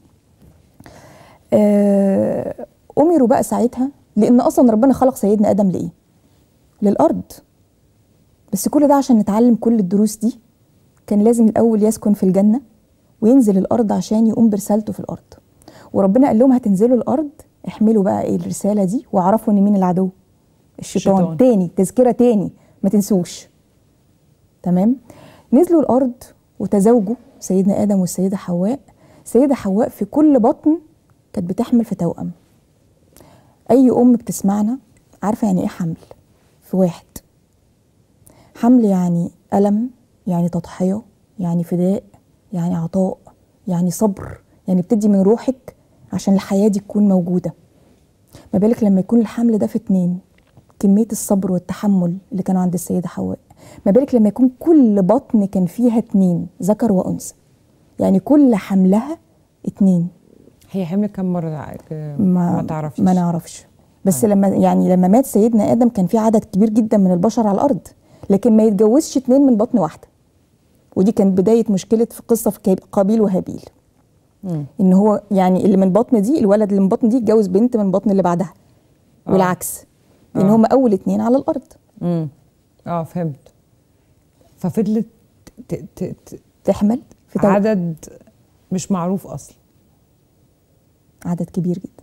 آه، امروا بقى ساعتها لان اصلا ربنا خلق سيدنا ادم لايه للارض بس كل ده عشان نتعلم كل الدروس دي كان لازم الاول يسكن في الجنه وينزل الارض عشان يقوم برسالته في الارض وربنا قال لهم هتنزلوا الارض احملوا بقى ايه الرساله دي واعرفوا ان مين العدو الشيطان, الشيطان. الشيطان. تاني تذكره تاني ما تنسوش تمام نزلوا الارض وتزوجوا سيدنا ادم والسيده حواء سيده حواء في كل بطن كانت بتحمل في توأم اي ام بتسمعنا عارفه يعني ايه حمل في واحد حمل يعني ألم يعني تضحية يعني فداء يعني عطاء يعني صبر يعني بتدي من روحك عشان الحياة دي تكون موجودة ما بالك لما يكون الحمل ده في اتنين كمية الصبر والتحمل اللي كانوا عند السيدة حواء ما بالك لما يكون كل بطن كان فيها اتنين ذكر وأنثى يعني كل حملها اتنين هي حملت كم مره ما, ما تعرفش ما نعرفش بس لما يعني لما مات سيدنا ادم كان في عدد كبير جدا من البشر على الارض لكن ما يتجوزش اتنين من بطن واحده ودي كانت بدايه مشكله في قصه في كاب- قابيل وهابيل مم. ان هو يعني اللي من بطن دي الولد اللي من بطن دي يتجوز بنت من بطن اللي بعدها آه. والعكس لان آه. هم اول اتنين على الارض امم اه فهمت ففضلت ت- ت- ت- تحمل في تو- عدد مش معروف اصلا عدد كبير جدا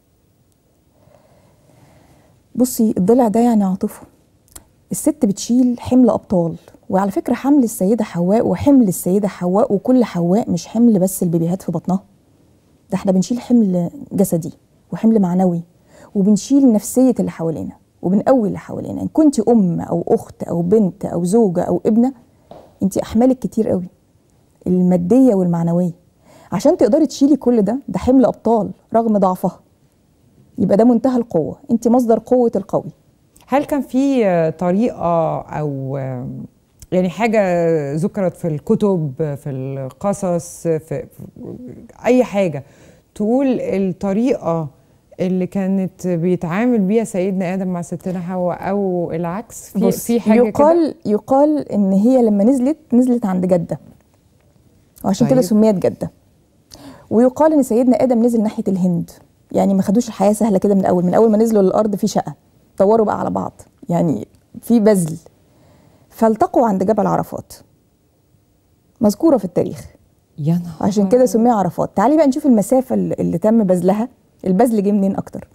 بصي الضلع ده يعني عاطفه الست بتشيل حمل ابطال وعلى فكره حمل السيده حواء وحمل السيده حواء وكل حواء مش حمل بس البيبيهات في بطنها ده احنا بنشيل حمل جسدي وحمل معنوي وبنشيل نفسيه اللي حوالينا وبنقوي اللي حوالينا ان كنت ام او اخت او بنت او زوجه او ابنه انت احمالك كتير قوي الماديه والمعنويه عشان تقدري تشيلي كل ده ده حمل ابطال رغم ضعفها يبقى ده منتهى القوه انت مصدر قوه القوي هل كان في آه، طريقه او آه، يعني حاجه ذكرت في الكتب في القصص في, في اي حاجه تقول الطريقه اللي كانت بيتعامل بيها سيدنا ادم مع ستنا حواء او العكس في بص، في حاجه كده يقال يقال ان هي لما نزلت نزلت عند جده وعشان كده طيب. سميت جده ويقال ان سيدنا ادم نزل ناحيه الهند يعني ما خدوش الحياه سهله كده من الاول من اول ما نزلوا للارض في شقه دوروا بقى على بعض يعني في بذل فالتقوا عند جبل عرفات مذكوره في التاريخ يا نهار عشان كده سمي عرفات تعالي بقى نشوف المسافه اللي اللي تم بذلها البذل جه منين اكتر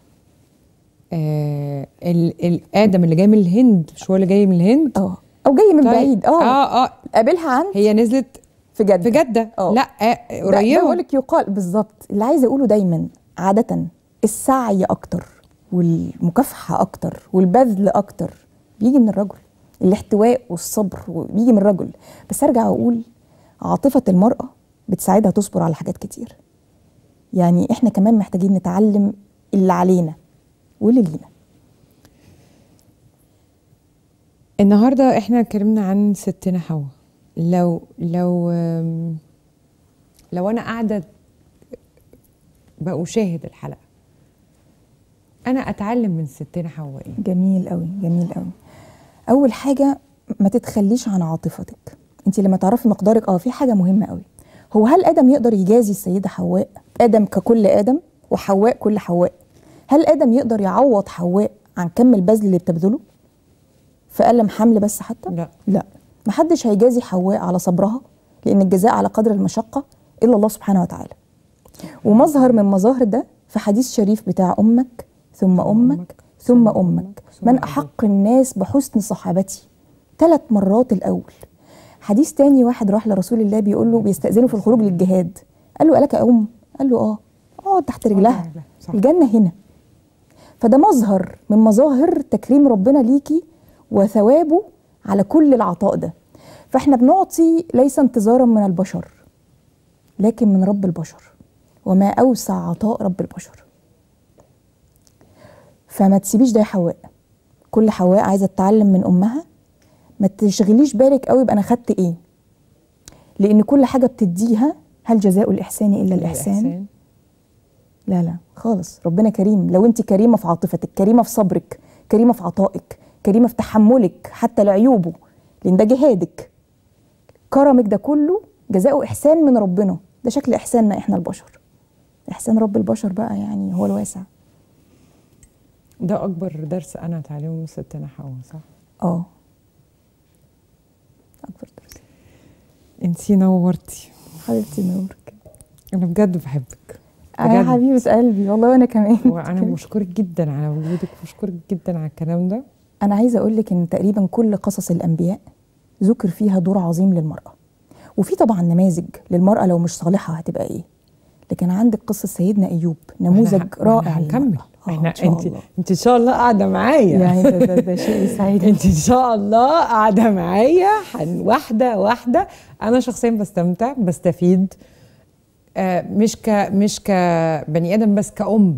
آه ال- الادم اللي جاي من الهند مش هو اللي جاي من الهند اه او جاي من طيب. بعيد اه اه اه قابلها عند هي نزلت في جده في جده اه. لا آه ده- ده قريبه بقول لك يقال بالظبط اللي عايزه اقوله دايما عاده السعي اكتر والمكافحه اكتر والبذل اكتر بيجي من الرجل الاحتواء والصبر بيجي من الرجل بس ارجع اقول عاطفه المراه بتساعدها تصبر على حاجات كتير يعني احنا كمان محتاجين نتعلم اللي علينا واللي لينا النهارده احنا اتكلمنا عن ستنا حواء لو لو آم، لو انا قاعده بشاهد الحلقه انا اتعلم من ستنا حواء ايه جميل قوي جميل قوي اول حاجه ما تتخليش عن عاطفتك انت لما تعرفي مقدارك اه في حاجه مهمه قوي هو هل ادم يقدر يجازي السيده حواء ادم ككل ادم وحواء كل حواء هل ادم يقدر يعوض حواء عن كم البذل اللي بتبذله في ألم حمل بس حتى لا لا محدش هيجازي حواء على صبرها لان الجزاء على قدر المشقه الا الله سبحانه وتعالى ومظهر من مظاهر ده في حديث شريف بتاع امك ثم امك ثم امك من احق الناس بحسن صحابتي ثلاث مرات الاول حديث تاني واحد راح لرسول الله بيقول له بيستأذنه في الخروج للجهاد قال له ألك أم؟ قال له اه اقعد تحت رجلها صح. الجنة هنا فده مظهر من مظاهر تكريم ربنا ليكي وثوابه على كل العطاء ده فاحنا بنعطي ليس انتظارا من البشر لكن من رب البشر وما اوسع عطاء رب البشر فما تسيبيش ده يا حواء كل حواء عايزه تتعلم من امها ما تشغليش بالك قوي يبقى انا خدت ايه لان كل حاجه بتديها هل جزاء الاحسان الا الاحسان لا لا خالص ربنا كريم لو انت كريمه في عاطفتك كريمه في صبرك كريمه في عطائك كريمه في تحملك حتى لعيوبه لان ده جهادك كرمك ده كله جزاؤه احسان من ربنا ده شكل احساننا احنا البشر احسان رب البشر بقى يعني هو الواسع ده اكبر درس انا اتعلمه من ستنا حواء صح اه اكبر درس انتي نورتي حبيبتي نورك انا بجد بحبك يا بجد. حبيبه قلبي والله وانا كمان وانا بشكرك جدا على وجودك بشكرك جدا على الكلام ده انا عايزه اقول لك ان تقريبا كل قصص الانبياء ذكر فيها دور عظيم للمراه وفي طبعا نماذج للمراه لو مش صالحه هتبقى ايه لكن عندك قصه سيدنا ايوب نموذج إحنا ه- رائع إحنا هنكمل للمرأة. آه، احنا إن شاء انت الله. انت ان شاء الله قاعده معايا يعني ده, ده, ده شيء يسعدني انت ان شاء الله قاعده معايا حن واحده واحده انا شخصيا بستمتع بستفيد آه مش ك مش كبني ادم بس كأم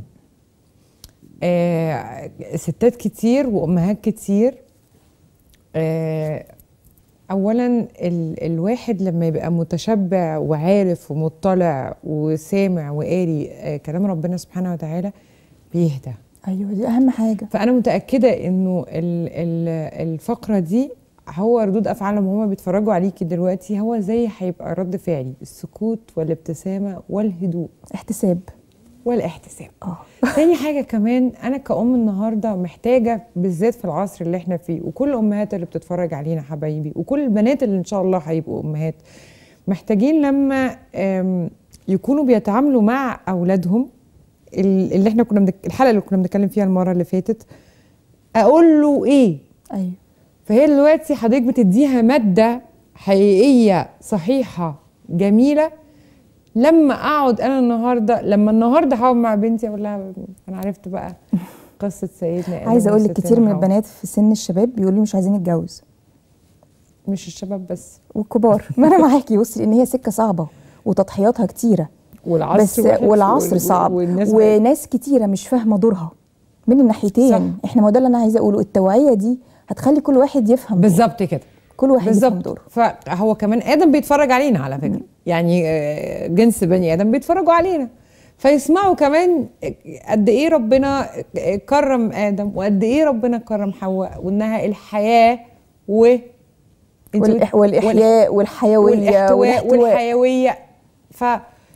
آه ستات كتير وامهات كتير آه اولا ال الواحد لما يبقى متشبع وعارف ومطلع وسامع وقاري آه كلام ربنا سبحانه وتعالى بيهدى ايوه دي اهم حاجه فانا متاكده انه ال ال الفقره دي هو ردود افعالهم وهما بيتفرجوا عليكي دلوقتي هو زي هيبقى رد فعلي السكوت والابتسامه والهدوء احتساب والاحتساب اه تاني حاجه كمان انا كأم النهارده محتاجه بالذات في العصر اللي احنا فيه وكل الامهات اللي بتتفرج علينا حبايبي وكل البنات اللي ان شاء الله هيبقوا امهات محتاجين لما آم، يكونوا بيتعاملوا مع اولادهم ال- اللي احنا كنا بنك... الحلقه اللي كنا بنتكلم فيها المره اللي فاتت اقول له ايه ايوه فهي دلوقتي حضرتك بتديها ماده حقيقيه صحيحه جميله لما اقعد انا النهارده لما النهارده هقعد مع بنتي اقول لها انا عرفت بقى قصه سيدنا آدم عايزه اقول لك وستنا كتير من حواء. البنات في سن الشباب بيقولوا لي مش عايزين نتجوز مش الشباب بس والكبار ما انا معاكي بصي لان هي سكه صعبه وتضحياتها كتيره والعصر بس وحش والعصر وال- صعب والناس بقت- وناس كتيره مش فاهمه دورها من الناحيتين صح. احنا ما هو ده اللي انا عايزه اقوله التوعيه دي هتخلي كل واحد يفهم دوره. بالظبط كده كل واحد يفهم بالظبط دوره فهو كمان ادم بيتفرج علينا على فكره يعني آه، جنس بني ادم بيتفرجوا علينا فيسمعوا كمان قد ايه ربنا كرم ادم وقد ايه ربنا كرم حواء وانها الحياه و انت والإح... والاحياء والحيويه والاحتواء والاحتواء والحيويه ف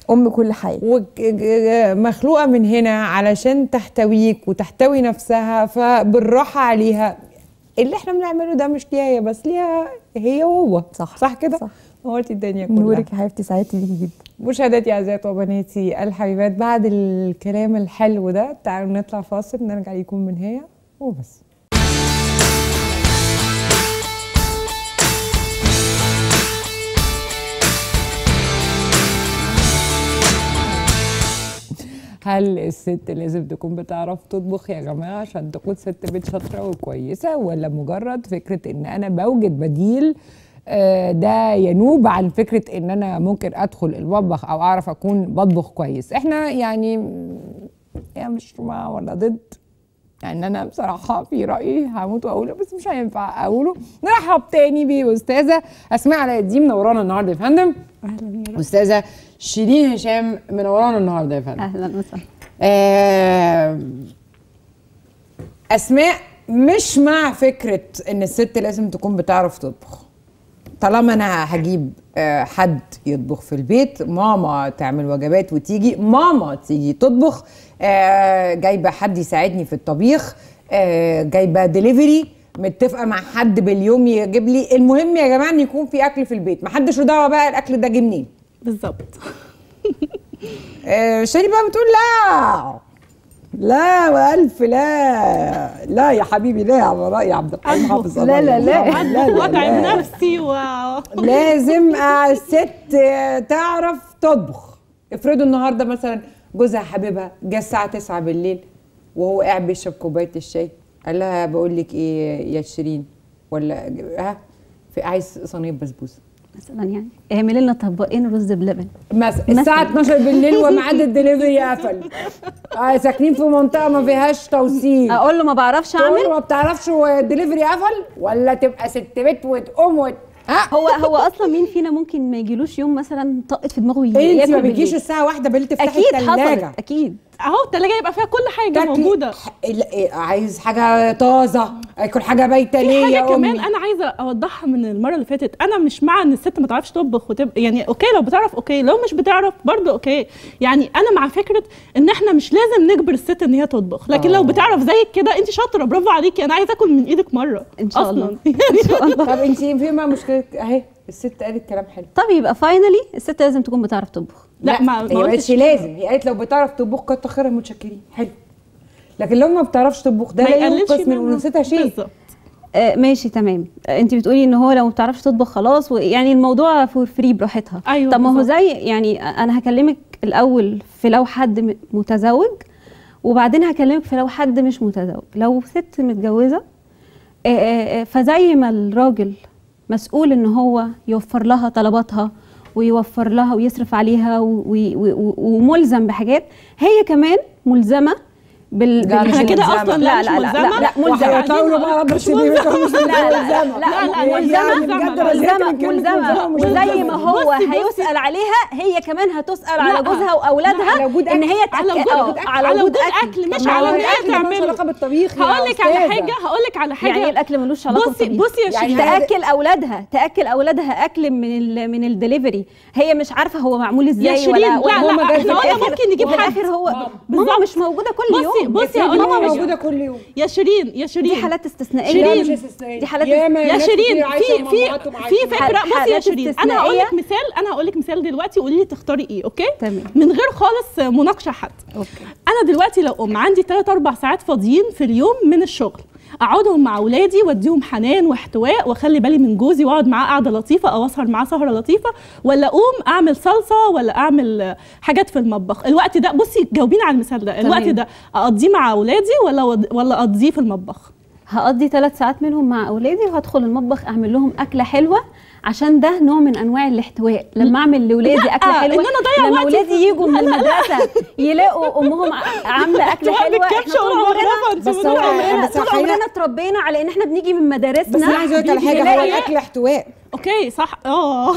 ام كل حاجه ومخلوقه من هنا علشان تحتويك وتحتوي نفسها فبالراحه عليها اللي احنا بنعمله ده مش ليها هي بس ليها هي وهو صح. صح كده صح. نورتي الدنيا كلها نورك يا حبيبتي سعدت بيكي جدا مشاهداتي اعزائي وبناتي الحبيبات بعد الكلام الحلو ده تعالوا نطلع فاصل نرجع ليكم من هي وبس هل الست لازم تكون بتعرف تطبخ يا جماعه عشان تكون ست بيت شاطره وكويسه ولا مجرد فكره ان انا بوجد بديل آه، ده ينوب عن فكره ان انا ممكن ادخل المطبخ او اعرف اكون بطبخ كويس احنا يعني يعني مش مع ولا ضد يعني انا بصراحه في رايي هموت واقوله بس مش هينفع اقوله نرحب تاني باستاذه اسماء علاء الدين منورانا النهارده يا فندم اهلا يا رب استاذه شيرين هشام منورانا النهارده يا فندم اهلا وسهلا آه، اسماء مش مع فكره ان الست لازم تكون بتعرف تطبخ طالما انا هجيب آه، حد يطبخ في البيت ماما تعمل وجبات وتيجي ماما تيجي تطبخ آه، جايبه حد يساعدني في الطبيخ آه، جايبه دليفري متفقه مع حد باليوم يجيب لي المهم يا جماعه ان يكون في اكل في البيت محدش له دعوه بقى الاكل ده جه منين بالظبط آه، شيري بقى بتقول لا لا والف لا لا يا حبيبي لا يا رأي عبد الحليم حافظ لا، لا، لا. لا لا واتعب لا نفسي و لازم آه، الست آه، تعرف تطبخ افرضوا النهارده مثلا جوزها حبيبها جه الساعه 9 بالليل وهو قاعد بيشرب كوبايه الشاي قال لها بقول لك ايه يا شيرين ولا ها في عايز صينيه بسبوسه مثلا يعني اعملي لنا طبقين رز بلبن مثلا الساعة 12 بالليل وميعاد الدليفري قفل آه ساكنين في منطقة ما فيهاش توصيل اقول له ما بعرفش تقول اعمل له ما بتعرفش والدليفري قفل ولا تبقى ست بيت وتقوم وت... ها هو هو اصلا مين فينا ممكن ما يجيلوش يوم مثلا طقت في دماغه يجي انت ياكل ما بيجيش بالليل؟ الساعة واحدة بالليل تفتحي اكيد التلاجة حصلت اكيد اهو التلاجة يبقى فيها كل حاجة تاكلي- موجودة ح- لا، إيه، عايز حاجة طازة ياكل حاجة بايتة في ليه حاجة يا كمان أمي أنا عايزة أوضحها من المرة اللي فاتت أنا مش مع إن الست ما تعرفش تطبخ وتبقى يعني أوكي لو بتعرف أوكي لو مش بتعرف برضه أوكي يعني أنا مع فكرة إن إحنا مش لازم نجبر الست إن هي تطبخ لكن لو بتعرف زيك كده أنت شاطرة برافو عليكي أنا عايزة آكل من إيدك مرة إن شاء أصلاً. الله. ان شاء الله طب انت في ما مشكلة اهي الست قالت كلام حلو طب يبقى فاينلي الست لازم تكون بتعرف تطبخ لا ما هي ما ما قلتش قالتش لازم هي قالت لو بتعرف تطبخ كتر خيرها متشكرين حلو لكن لو ما بتعرفش تطبخ ده ما لا يقللش ينقص من منها. انوثتها شيء بالظبط آه ماشي تمام آه انت بتقولي ان هو لو ما بتعرفش تطبخ خلاص و- يعني الموضوع فور فري براحتها أيوة طب ما هو بالظبط. زي يعني انا هكلمك الاول في لو حد م- متزوج وبعدين هكلمك في لو حد مش متزوج لو ست متجوزه آه، آه، آه، فزي ما الراجل مسؤول ان هو يوفر لها طلباتها ويوفر لها ويصرف عليها و- و- و- وملزم بحاجات هي كمان ملزمه بال لا، مش احنا كده ملزمة. اصلا لا، لا لا، مش لا، ملزمه لا، ملزمة. وهيطولوا بقى رب مش السنين ملزمة. مش لا لا لا ملزمة. لا لا، لا ملزمه يعني بجد أنا زهقت ملزمه من كلمة ملزمه مش وزي ملزمة. ما هو بصي، بصي. هيسال عليها هي كمان هتسال على لا. جوزها لا، واولادها على وجود ان أكل. هي على تأكل وجود آه، أكل. على على وجود وجود اكل أكل، مش طب ما على هو إن هي الأكل ملوش تعمله. علاقة بالطبيخ يا هقول لك على أستاذة. حاجه هقول لك على حاجه يعني ايه الاكل ملوش علاقه بصي بالطبيخ؟ بصي يا يعني شيرين هذا- تاكل اولادها تاكل اولادها اكل من ال من الدليفري هي مش عارفه هو معمول ازاي شيرين، ولا لا، ولا لا، ماما جاي إحنا في قلنا الآخر- ممكن نجيب وفي حد. الاخر هو ماما بالظبط. مش موجوده كل بصي يوم بصي افرضي هقول لك ماما حاجة. موجودة كل يوم يا شيرين يا شيرين دي حالات استثنائيه شيرين، لا، مش استثنائية. دي حالات ياما يا ناس شيرين كتير عايشة في في وأمهاتهم عايشة في فكره حال- بصي يا حالات شيرين انا هقول لك استثنائية. مثال انا هقول لك مثال دلوقتي وقولي لي تختاري ايه اوكي تمام. من غير خالص مناقشه حد اوكي انا دلوقتي لو ام عندي 3 4 ساعات فاضيين في اليوم من الشغل اقعدهم مع اولادي واديهم حنان واحتواء واخلي بالي من جوزي واقعد معاه قعده لطيفه او اسهر معاه سهره لطيفه ولا اقوم اعمل صلصه ولا اعمل آه، حاجات في المطبخ الوقت ده بصي جاوبيني على المثال ده الوقت تمام. ده اقضيه مع اولادي ولا ولا اقضيه في المطبخ هقضي ثلاث ساعات منهم مع اولادي وهدخل المطبخ اعمل لهم اكله حلوه عشان ده نوع من انواع الاحتواء لما اعمل لاولادي لا، اكله حلوه إن أنا أضيع لما وقتي اولادي في- يجوا من المدرسه يلاقوا امهم ع- عامله اكله انتوا حلوه احنا بتكبشوا طول الموضوع عمرنا انتوا بس طول هو- عمرنا بس طول خلينا- عمرنا اتربينا على ان احنا بنيجي من مدارسنا بس انا عايزه اقول لك على حاجه هو نلاقي- الاكل احتواء اوكي صح اه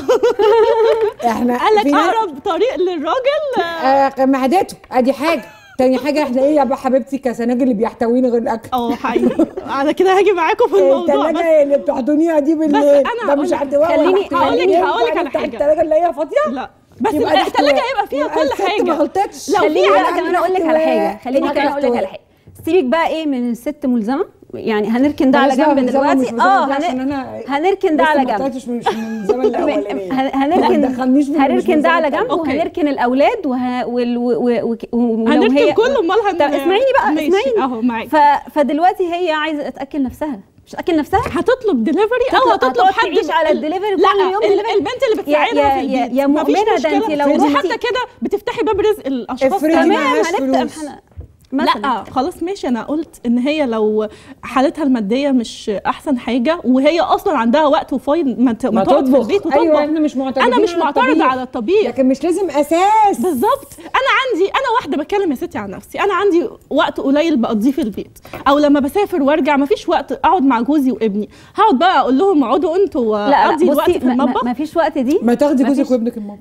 احنا قال لك في ناس- اقرب طريق للراجل آه معدته ادي حاجه تاني حاجه احنا ايه يا بقى حبيبتي كسناجل اللي بيحتوينا غير الاكل اه حقيقي على كده هاجي معاكم في الموضوع بس التلاجة اللي بتحضنيها دي بالليل أنا ده هقول مش لك- احتواء خليني- ولا احتواء. هقول لك- ينفع هقول لك على نفتح حاجة. التلاجة اللي هي فاضيه لا بس يبقى يبقى ده الثلاجه احتواء. هيبقى فيها يبقى كل الست حاجه ما غلطتش لو خليني في بقى حاجة كمان اقول لك على حاجه خليني يبقى كمان اقول لك على حاجه سيبك بقى ايه من الست ملزمه يعني هنركن ده على بلاش بقى جنب من زمن مش دلوقتي من اه زمن ده هن- عشان أنا هنركن ده لسه على ما جنب طلعتش من من الزمن الاولاني هن- ما هنركن تدخلنيش في- مش هنركن من ده على زمن جنب أوكي. وهنركن الاولاد وه... وال... و... و... و... ولو هنركن هي كله امال هن طب اسمعيني بقى ماشي، اسمعيني اهو معاك ف... فدلوقتي هي عايزه تاكل نفسها مش تاكل نفسها هتطلب ديليفري او تطلب- هتطلب هتقعد حد تعيش على الدليفري لا كل يوم ال- دليفري. البنت اللي يا- بتساعدها يا- في يا- البيت يا مفيش مؤمنة، ده مشكلة. انت لو دي رحتي- حتى كده بتفتحي باب رزق الاشخاص افرضي تمام. تمام معهاش هنبدا فلوس. احنا مثلا لا خلاص ماشي انا قلت ان هي لو حالتها الماديه مش احسن حاجه وهي اصلا عندها وقت وفايض ما, ت- ما ما تقعد في تطبخ البيت وتطبخ ايوه احنا مش معترضين انا مش على معترضه الطبيخ. على الطبيخ لكن مش لازم اساس بالظبط انا عندي انا واحده بتكلم يا ستي عن نفسي انا عندي وقت قليل بقضيه في البيت او لما بسافر وارجع مفيش وقت اقعد مع جوزي وابني هقعد بقى اقول لهم اقعدوا انتوا لا لا واقضي الوقت بصي في ما- ما المطبخ ما فيش وقت دي ما تاخدي مفيش- جوزك وابنك المطبخ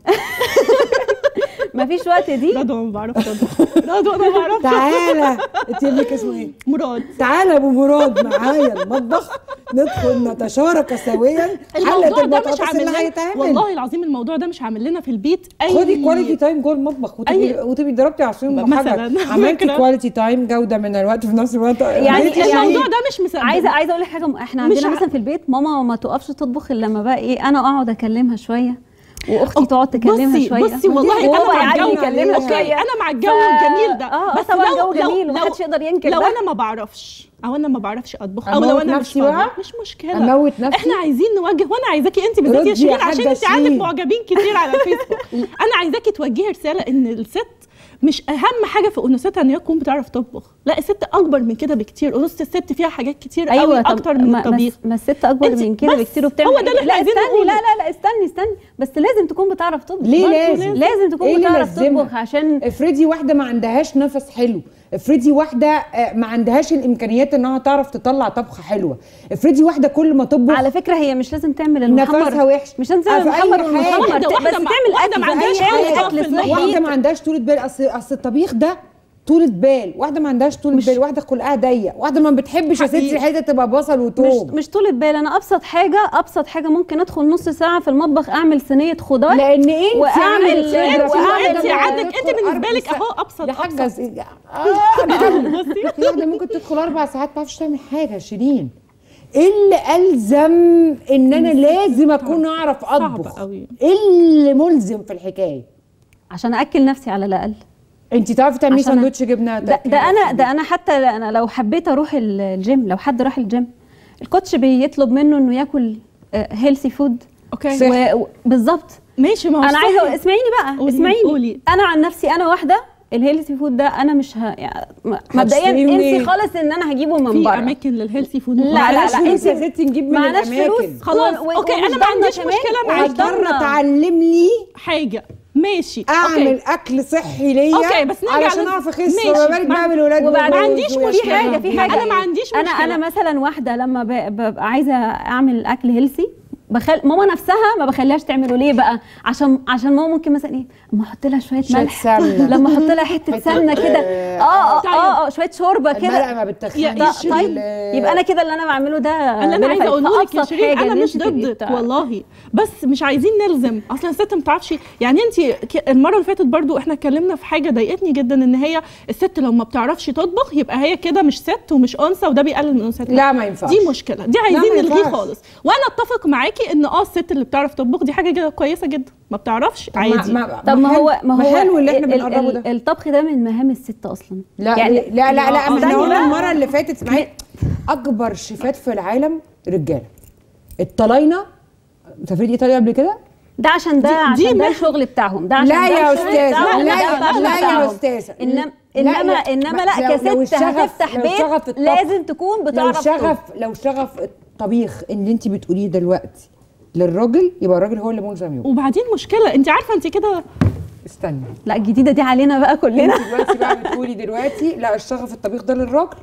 ما فيش وقت دي رضوى ما بعرفش اطبخ رضوى انا ما بعرفش تعالى انت ابنك اسمه ايه؟ مراد تعالى يا ابو مراد معايا المطبخ ندخل نتشارك سويا الموضوع حلة ده مش البطاطس عامل اللي لنا هيتعمل والله العظيم الموضوع ده مش عامل لنا في البيت اي خدي كواليتي تايم جوه المطبخ وتبقي أي- وتبقي ضربتي عصير مثلاً، وحاجه عملتي فكرة. كواليتي تايم جوده من الوقت في نفس الوقت يعني- بقيتي يعني- الموضوع شهيد. ده مش مسبب عايزه عايزه اقول لك حاجه احنا مش عندنا ع- مثلا في البيت ماما ما تقفش تطبخ الا لما بقى ايه انا اقعد اكلمها شويه واختي تقعد تكلمها بصي شويه بصي والله وهو انا مع يعلي الجو يكلمها اوكي شويه انا مع الجو ف- الجميل ده اه بس طبعا لو جو لو جميل لو, ومحدش يقدر ينكر لو ده. انا ما بعرفش او انا ما بعرفش اطبخ او أموت لو انا مش نفسي فاضيه بقى؟ مش مشكله اموت نفسي احنا عايزين نوجه وانا عايزاكي انت بالذات ردي يا يا شيرين حاجة عشان انت عندك شيرين. معجبين كتير على الفيسبوك انا عايزاكي توجهي رساله ان الست مش اهم حاجه في انوثتها ان هي تكون بتعرف تطبخ لا الست اكبر من كده بكتير انوثه الست فيها حاجات كتير قوي ايوه طب اكتر من ما- الطبيخ ما, ما الست اكبر انت من كده بس بكتير وبتعمل هو ده اللي احنا لا عايزين استني نقوله. لا لا لا استني استني بس لازم تكون بتعرف تطبخ ليه برضه لازم؟ لازم تكون إيه اللي بتعرف لازمها؟ تطبخ عشان افرضي واحده ما عندهاش نفس حلو افرضي واحده آه، ما عندهاش الامكانيات انها تعرف تطلع طبخه حلوه افرضي واحده كل ما تطبخ على فكره هي مش لازم تعمل نفسها المحمر وحش. مش لازم تعمل في أي المحمر حاجة. والمحمر واحدة- بس واحدة ما- تعمل واحدة اكل ما عندهاش تعمل خلق اكل في المطبخ. واحده صحي ما عندهاش طولة بال اصل اصل الطبيخ ده طولة بال واحده ما عندهاش طولة بال واحده خلقها ضيق واحده ما بتحبش يا ستي حقيقي. الحته تبقى بصل مش وتوم مش طولة بال انا ابسط حاجه ابسط حاجه ممكن ادخل نص ساعه في المطبخ اعمل صينيه خضار لان انت وأعمل- عندك انت وأعمل- انت واحدة عندك ممكن انت تدخل بالنسبه أربع لك ساعات. اهو ابسط يا حاجه ابسط ز- اه أنا- في واحده ممكن تدخل اربع ساعات ما تعرفش تعمل حاجه يا شيرين ايه اللي الزم ان انا لازم اكون اعرف صعب اطبخ قوي. ايه اللي ملزم في الحكايه عشان اكل نفسي على الاقل انت تعرفي تعملي عشان ساندوتش جبنه ده, ده انا ده انا حتى انا لو حبيت اروح ال- الجيم لو حد راح الجيم الكوتش بيطلب منه انه ياكل هيلثي فود اوكي بالظبط ماشي ما هو انا صحي. عايزه أقول- اسمعيني بقى قولي- اسمعيني قولي. انا عن نفسي انا واحده الهيلثي فود ده انا مش ه... يعني م- مبدئيا هتشتريه منين؟ انسي خالص ان انا هجيبه من في بره اماكن للهيلثي فود لا، لا، معلش لا، فلوس انت- يا ستي نجيب من معناش الاماكن فلوس خلاص و- و- اوكي ومش انا ما ضامنة عنديش كمان مشكله ومش معاكي ضامنة. اضطر اتعلم لي حاجه ماشي اعمل اوكي اكل صحي ليا أوكي، بس نرجع علشان لل- اعرف اخس ماشي. وما بالك ما- بقى بالولاد وبعدين ما والجوز عنديش والأشياء في حاجه في دي. حاجه انا ما عنديش انا مشكله انا مثلا واحده لما ب- ببقى عايزه اعمل اكل هيلثي بخل... ماما نفسها ما بخليهاش تعمله ليه بقى عشان عشان ماما ممكن مثلا ايه اما احط لها شويه شوية ملح سمنة. لما احط لها حته سمنه كده اه اه اه, آه شويه شوربه المرقه كده ما يا- بتخنش طيب يبقى انا كده اللي انا بعمله ده اللي انا عايزه benefit. اقوله لك يا فأبسط شيرين حاجة انا إن مش أنت تبقي ضدك بتاع- والله بس مش عايزين نلزم اصلا الست ما بتعرفش يعني انت ك- المره اللي فاتت برضو احنا اتكلمنا في حاجه ضايقتني جدا ان هي الست لو ما بتعرفش تطبخ يبقى هي كده مش ست ومش انثى وده بيقلل من انوثتها لا ما ينفعش دي مشكله دي ما عايزين نلغيه ينفعش. خالص وانا اتفق معاكي ان اه الست اللي بتعرف تطبخ دي حاجه كده كويسه جدا ما بتعرفش عادي طب ما هو ما هو حلو اللي احنا ال- ال- بنقربه ده الطبخ ده من مهام الست اصلا لا يعني لا لا لا, لا ما استني احنا قلنا بقى. المره اللي فاتت اسمعي اكبر شيفات في العالم رجاله الطلاينه سافرت ايطاليا قبل كده؟ ده عشان ده دي عشان ده مهنة. الشغل بتاعهم ده عشان لا ده يا الشغل استاذه بتاعهم، لا ده يا الشغل لا يا بتاعهم. استاذه انما لا، انما لا، انما ما- لا لو- لو كست الشغف- هتفتح لو بيت شغف الطبخ- لازم تكون لو بتعرف شغف لو شغف الطبيخ اللي انت بتقوليه دلوقتي للراجل يبقى الراجل هو اللي ملزم يوم وبعدين مشكله انت عارفه انت كده استني لا الجديده دي علينا بقى كلنا انت دلوقتي بقى بتقولي دلوقتي لا الشغف الطبيخ ده للراجل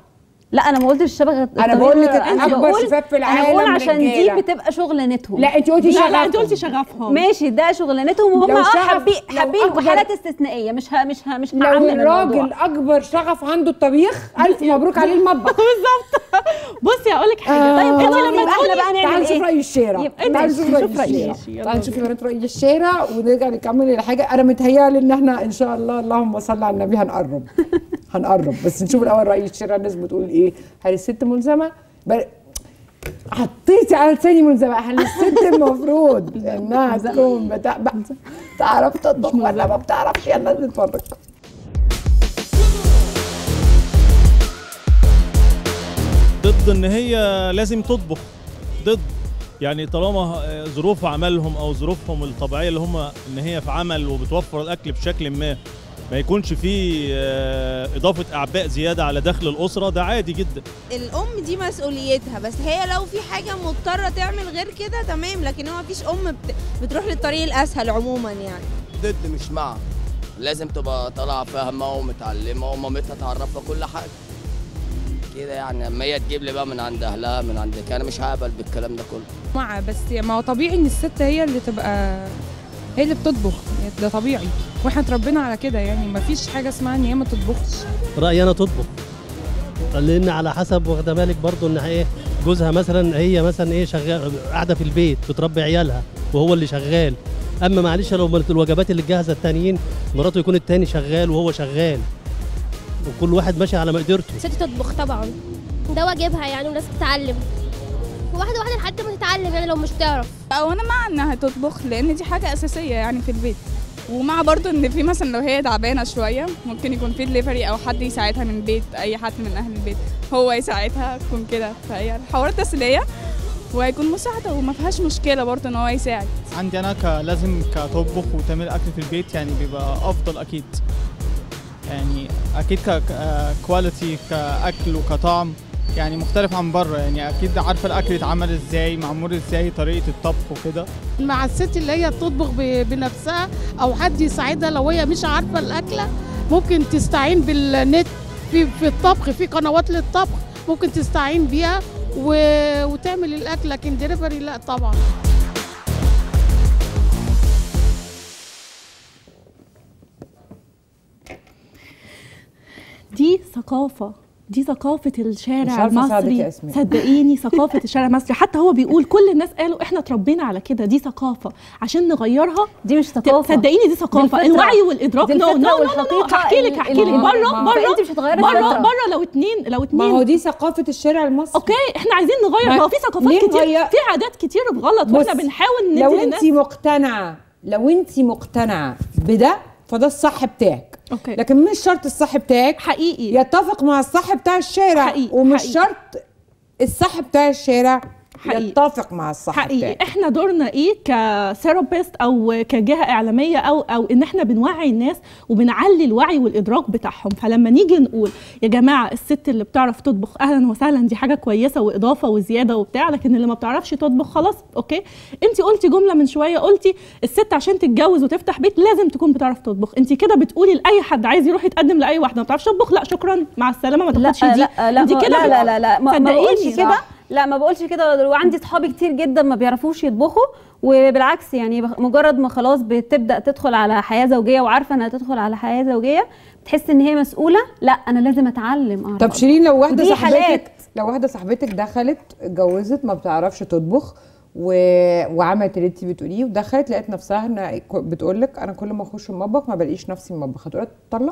لا انا ما قلتش الشبكه انا بقول لك انا اكبر بقول شفاف في انا العالم بقول عشان دي رجالة. بتبقى شغلانتهم لا انت قلتي لا لا شغفهم. انت قلتي شغفهم ماشي ده شغلانتهم وهم لو اه شغف- حابين لو حابين أكبر- وحالات استثنائيه مش ه... مش ه... مش لو هعمم الراجل الموضوع اكبر شغف عنده الطبيخ الف مبروك عليه المطبخ بصي هقول لك حاجه آه. طيب انت خلاص لما يبقى احنا بقى تعالوا نعمل نشوف ايه راي الشارع يبقى تعالوا ماشي، نشوف راي نشوف رأي الشارع الشارع. تعالوا نشوف يا بنات راي الشارع ونرجع نكمل الحاجه انا متهيألي ان احنا ان شاء الله اللهم صل على النبي هنقرب هنقرب بس نشوف الاول راي الشارع الناس بتقول ايه هل الست ملزمه بل... حطيتي على لساني ملزمه هل الست المفروض انها تكون بتاع... ب- تعرف تطبخ ولا ما بتعرفش يلا نتفرج ضد ان هي لازم تطبخ ضد يعني طالما ظروف عملهم او ظروفهم الطبيعيه اللي هم ان هي في عمل وبتوفر الاكل بشكل ما ما يكونش فيه آه، اضافه اعباء زياده على دخل الاسره ده عادي جدا الام دي مسؤوليتها بس هي لو في حاجه مضطره تعمل غير كده تمام لكن هو مفيش ام بت... بتروح للطريق الاسهل عموما يعني ضد مش مع لازم تبقى طالعه فاهمه ومتعلمه ومامتها تعرفها كل حاجه كده يعني اما هي تجيب لي بقى من عند اهلها من عندك انا مش هقبل بالكلام ده كله مع بس ما هو طبيعي ان الست هي اللي تبقى هي اللي بتطبخ يعني ده طبيعي واحنا اتربينا على كده يعني ما فيش حاجه اسمها ان هي ما تطبخش رأيي أنا تطبخ لأن على حسب واخدة بالك برضو إن إيه جوزها مثلا هي مثلا إيه شغال قاعدة في البيت بتربي عيالها وهو اللي شغال أما معلش لو من الوجبات اللي جاهزة التانيين مراته يكون التاني شغال وهو شغال وكل واحد ماشي على مقدرته ست تطبخ طبعا ده واجبها يعني ولازم تتعلم واحده واحده لحد ما تتعلم يعني لو مش تعرف او انا مع انها تطبخ لان دي حاجه اساسيه يعني في البيت ومع برضو ان في مثلا لو هي تعبانه شويه ممكن يكون في دليفري او حد يساعدها من البيت اي حد من اهل البيت هو يساعدها تكون كده فهي الحوار تسليه وهيكون مساعده وما فيهاش مشكله برضو ان هو يساعد عندي انا ك- لازم كطبخ وتعمل اكل في البيت يعني بيبقى افضل اكيد يعني اكيد ككواليتي كاكل وكطعم يعني مختلف عن بره يعني اكيد عارفه الاكل اتعمل ازاي معمول ازاي طريقه الطبخ وكده مع الست اللي هي تطبخ بنفسها او حد يساعدها لو هي مش عارفه الاكله ممكن تستعين بالنت في في الطبخ في قنوات للطبخ ممكن تستعين بيها و... وتعمل الاكل لكن دليفري لا طبعا دي ثقافة دي ثقافة مش الشارع عارفة أساعدك المصري يا أسماء. صدقيني ثقافة الشارع المصري حتى هو بيقول كل الناس قالوا احنا اتربينا على كده دي ثقافة عشان نغيرها دي مش ثقافة صدقيني دي ثقافة الفطرة. الوعي والإدراك دي نو نو الفطرة نو والحقيقة احكي لك ال- احكي لك ال- بره ما- بره فأنت مش هتغيري بره الفطرة. بره لو اتنين لو ما اتنين هو دي ثقافه الشارع المصري اوكي احنا عايزين نغير ما- ما هو في ثقافات ليه كتير نغير؟ في عادات كتير غلط واحنا بص، بنحاول لو ندي انت للناس مقتنعه لو انت مقتنعه بده فده الصح بتاعك اوكي لكن مش شرط الصح بتاعك حقيقي يتفق مع الصح بتاع الشارع حقيقي، ومش حقيقي. شرط الصح بتاع الشارع حقيقي. يتفق مع الصح حقيقي بتاعك احنا دورنا ايه كثيرابيست او كجهه اعلاميه او او ان احنا بنوعي الناس وبنعلي الوعي والادراك بتاعهم فلما نيجي نقول يا جماعه الست اللي بتعرف تطبخ اهلا وسهلا دي حاجه كويسه واضافه وزياده وبتاع لكن اللي ما بتعرفش تطبخ خلاص اوكي انت قلتي جمله من شويه قلتي الست عشان تتجوز وتفتح بيت لازم تكون بتعرف تطبخ انت كده بتقولي لاي حد عايز يروح يتقدم لاي واحده ما بتعرفش تطبخ لا شكرا مع السلامه ما لا تاخدش دي لا لا انت ما- كده لا لا لا لا ما ما بقولش صدقيني. كده لا ما بقولش كده وعندي صحابي كتير جدا ما بيعرفوش يطبخوا وبالعكس يعني بخ- مجرد ما خلاص بتبدا تدخل على حياه زوجيه وعارفه انها تدخل على حياه زوجيه بتحس ان هي مسؤوله لا انا لازم اتعلم أعرف طب شيرين لو واحده ودي صاحبتك حالات. لو واحده صاحبتك دخلت اتجوزت ما بتعرفش تطبخ و... وعملت اللي انت بتقوليه ودخلت لقيت نفسها ان بتقول لك انا كل ما اخش المطبخ ما بلاقيش نفسي المطبخ هتقول تطلق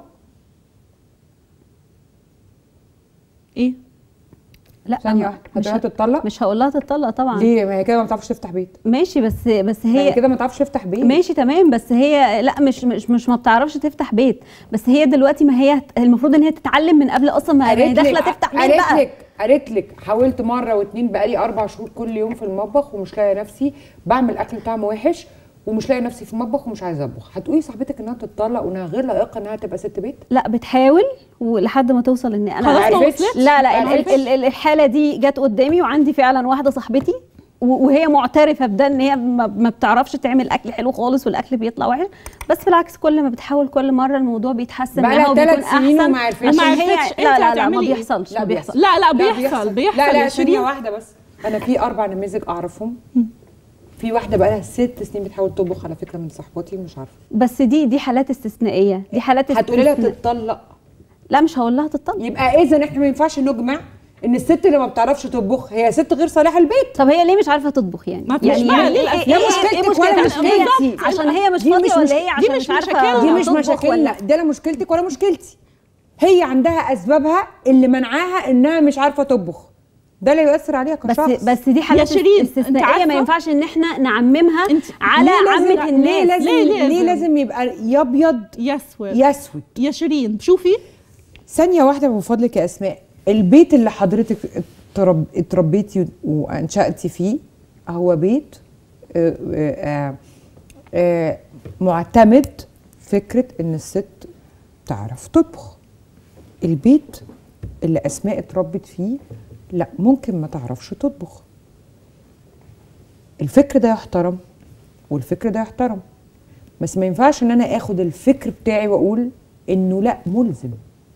ايه لا ثانيه أنا واحده مش هتقول ه- تطلق مش هقول لها تطلق طبعا ليه ما هي كده ما بتعرفش تفتح بيت ماشي بس بس هي هي كده ما بتعرفش تفتح بيت ماشي تمام بس هي لا مش مش مش ما بتعرفش تفتح بيت بس هي دلوقتي ما هي المفروض ان هي تتعلم من قبل اصلا ما هي قالت داخله لك- تفتح بيت قالت بقى لك قالت لك حاولت مره واتنين بقالي اربع شهور كل يوم في المطبخ ومش لاقيه نفسي بعمل اكل طعمه وحش ومش لاقيه نفسي في المطبخ ومش عايزه اطبخ هتقولي صاحبتك انها تتطلق وانها غير لائقه انها تبقى ست بيت لا بتحاول ولحد ما توصل ان انا خلاص ما عرفت- وصلتش؟ لا لا ما ال- ال- عرفتش؟ ال- ال- الحاله دي جت قدامي وعندي فعلا واحده صاحبتي و- وهي معترفه بده ان هي ما ما بتعرفش تعمل اكل حلو خالص والاكل بيطلع وحش بس بالعكس كل ما بتحاول كل مره الموضوع بيتحسن بقى معاها لها وبيكون ثلاث سنين احسن وما عرفتش. عشان وما هي عرفتش. لا أنت لا لا ما هتعملي إيه؟ بيحصلش لا ما بيحصلش لا لا بيحصل بيحصل لا لا يا ثانية شيرين واحدة بس أنا في أربع نماذج أعرفهم في واحدة بقى لها ست سنين بتحاول تطبخ على فكرة من صاحباتي مش عارفة بس دي دي حالات استثنائيه دي حالات هتقولي لها استثناء. تتطلق لا مش هقول لها تطلق يبقى إذا إحنا ما ينفعش نجمع إن الست اللي ما بتعرفش تطبخ هي ست غير صالحة البيت طب هي ليه مش عارفه تطبخ يعني ما فيش يعني بقى، يعني ليه إيه- الأسباب؟ إيه- لا إيه- مشكلتك إيه ولا مشكلتها؟ مشكلتي. عشان هي مش دي فاضيه مش ولا مش- هي دي عشان مش مش عارفه مشاكلنا. دي مش تطبخ مشاكلنا ولا ده لا مشكلتك ولا مشكلتي هي عندها أسبابها اللي منعاها إنها مش عارفة تطبخ ده لا يؤثر عليها بس كشخص بس دي حالات يا شيرين، أنت استثنائيه عارفة؟ ما ينفعش ان احنا نعممها أنت على ليه لازم- عامه ليه الناس لازم ليه ليه لازم؟ لازم يبقى يا ابيض يسود يا اسود يا شيرين شوفي ثانية واحدة من فضلك يا أسماء البيت اللي حضرتك اترب... اتربيتي وأنشأتي فيه هو بيت آه، آه، آه، معتمد فكرة إن الست تعرف تطبخ البيت اللي أسماء اتربت فيه لا ممكن ما تعرفش تطبخ الفكر ده يحترم والفكر ده يحترم بس ما ينفعش ان انا اخد الفكر بتاعي واقول انه لا ملزم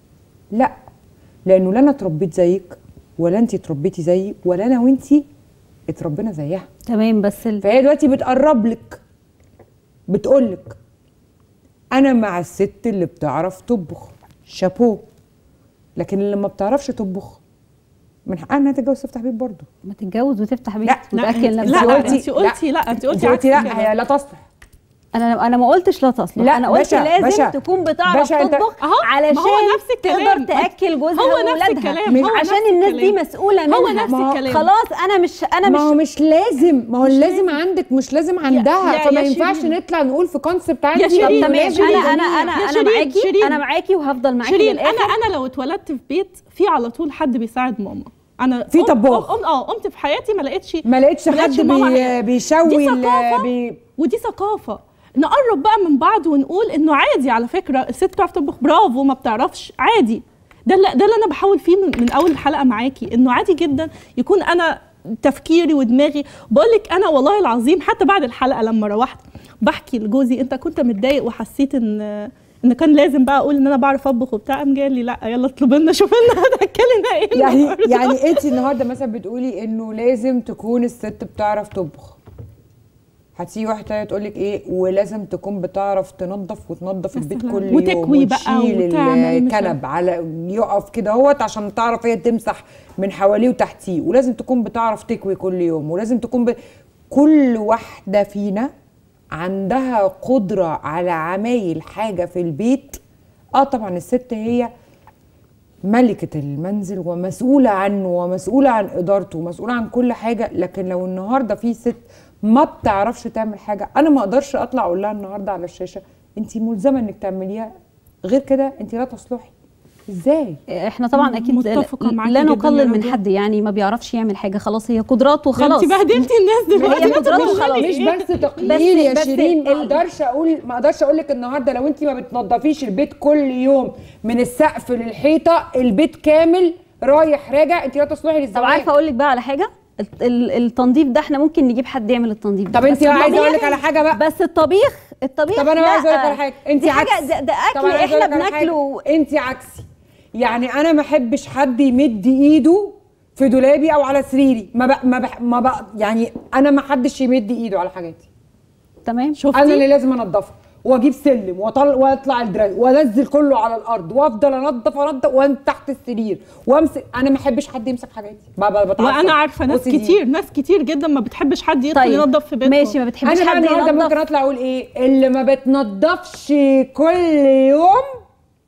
لا لانه لا انا اتربيت زيك ولا انت اتربيتي زيي ولا انا وانتي اتربينا زيها تمام بس ال... فهي دلوقتي بتقرب لك بتقول لك انا مع الست اللي بتعرف تطبخ شابو لكن اللي ما بتعرفش تطبخ من حقها انها تتجوز تفتح بيت برضه ما تتجوز وتفتح بيت لا، لا وتاكل انت- نفسها لا قلتي- انت قلتي لا انت قلتي انت قلتي عكس لا كده. هي لا تصلح انا انا ما قلتش لا تصلح لا، انا قلت باشا- لازم باشا- تكون بتعرف باشا انت- تطبخ أهو، علشان ما هو نفس الكلام. تقدر تاكل جوزها هو نفس واولادها الكلام، هو عشان نفس الناس دي الكلام. مسؤوله هو منها نفس ما هو الكلام. خلاص انا مش انا ما هو مش مش لازم ما هو لازم عندك مش لازم عندها يا- فما يا ينفعش شيرين. نطلع نقول في كونسبت عندي يا شيرين، إنه تمام لازم انا للجميع. انا انا يا انا شيرين، معاكي شيرين. انا معاكي وهفضل معاكي شيرين انا للاخر انا لو اتولدت في بيت في على طول حد بيساعد ماما انا في قم- طباخ. قم- اه قمت في حياتي ما لقيتش ما لقيتش ما لقيتش حد ماما بي حاجة. بيشوي دي ال- ثقافة بي ودي ثقافه نقرب بقى من بعض ونقول انه عادي على فكره الست بتعرف تطبخ برافو ما بتعرفش عادي ده اللي ده اللي انا بحاول فيه من, من اول الحلقه معاكي انه عادي جدا يكون انا تفكيري ودماغي بقول لك انا والله العظيم حتى بعد الحلقه لما روحت بحكي لجوزي انت كنت متضايق وحسيت ان ان كان لازم بقى اقول ان انا بعرف اطبخ وبتاع قام جاي لي لا يلا اطلب لنا شوف لنا هتاكلنا ايه يعني النهاردة. يعني انت النهارده مثلا بتقولي انه لازم تكون الست بتعرف تطبخ هتيجي واحده تانية تقول لك ايه ولازم تكون بتعرف تنظف وتنظف البيت مثلاً. كل يوم وتكوي بقى وتشيل وتعمل مش الكنب على يقف كده اهوت عشان تعرف هي تمسح من حواليه وتحتيه ولازم تكون بتعرف تكوي كل يوم ولازم تكون ب... كل واحده فينا عندها قدره على عمايل حاجه في البيت اه طبعا الست هي ملكة المنزل ومسؤولة عنه ومسؤولة عن إدارته ومسؤولة عن كل حاجة لكن لو النهاردة في ست ما بتعرفش تعمل حاجة أنا ما أقدرش أطلع أقول لها النهاردة على الشاشة أنت ملزمة إنك تعمليها غير كده أنت لا تصلحي إزاي؟ احنا طبعا اكيد متفقة معاكي لا جداً نقلل يا من رضوى. حد يعني ما بيعرفش يعمل حاجه خلاص هي قدراته خلاص انت بهدلتي الناس دلوقتي هي انت قدراته بتقولي خلاص مش إيه؟ بس تقليل يا بس شيرين ما ال- اقدرش اقول ما اقدرش اقول لك النهارده لو انت ما بتنظفيش البيت كل يوم من السقف للحيطه البيت كامل رايح راجع انت لا تصلحي طب للزواج عارفه اقول لك بقى على حاجه ال- ال- التنظيف ده احنا ممكن نجيب حد يعمل التنظيف ده طب انت بس عايزه الطبيخ- اقول لك على حاجه بقى بس الطبيخ الطبيخ طب انا لا. عايزه اقول لك على حاجه انت دي عكس حاجه ده, ده طب اكل أنا عايزة احنا أقول لك على حاجة. بناكله انت عكسي يعني انا ما احبش حد يمد ايده في دولابي او على سريري ما بق ما بق ما بق يعني انا ما حدش يمد ايده على حاجاتي تمام انا اللي لازم انضفها واجيب سلم واطلع واطلع الدراج وانزل كله على الارض وافضل انضف انضف وانت تحت السرير وامسك انا ما احبش حد يمسك حاجاتي ما ب- بتعصب وانا عارفه ناس OCD. كتير ناس كتير جدا ما بتحبش حد يدخل طيب، ينظف في بيتهم ماشي ما بتحبش انا بقى حد النهارده ينظف ممكن اطلع اقول ايه اللي ما بتنضفش كل يوم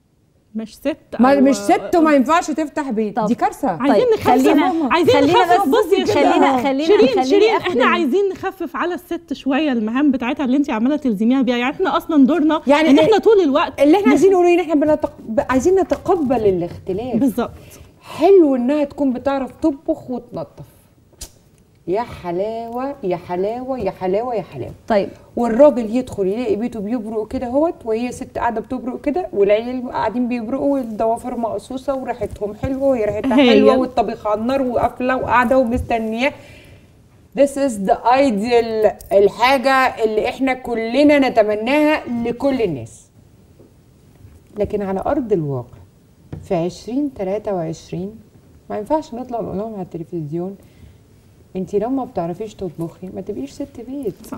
مش ست ما أو- مش ست وما ينفعش تفتح بيت طب. دي كارثه عايزين طيب، نخفف خلينا- عايزين خلينا نخفف بس- بصي يا شيرين خلينا- خلينا- شيرين خليني شيرين أختم. احنا عايزين نخفف على الست شويه المهام بتاعتها اللي انت عماله تلزميها بيها يعني احنا اصلا دورنا يعني ان إيه- احنا طول الوقت اللي احنا عايزين نقوله ان احنا بنتق... عايزين نتقبل الاختلاف بالظبط حلو انها تكون بتعرف تطبخ وتنظف يا حلاوه يا حلاوه يا حلاوه يا حلاوه طيب والراجل يدخل يلاقي بيته بيبرق كده اهوت وهي ست قاعده بتبرق كده والعيال قاعدين بيبرقوا والضوافر مقصوصه وريحتهم حلوه وهي ريحتها هي. حلوه والطبيخ على النار وقافله وقاعده ومستنياه This is the ideal الحاجة اللي احنا كلنا نتمناها لكل الناس لكن على أرض الواقع في 2023 ما ينفعش نطلع نقول لهم على التلفزيون انت لو ما بتعرفيش تطبخي ما تبقيش ست بيت صح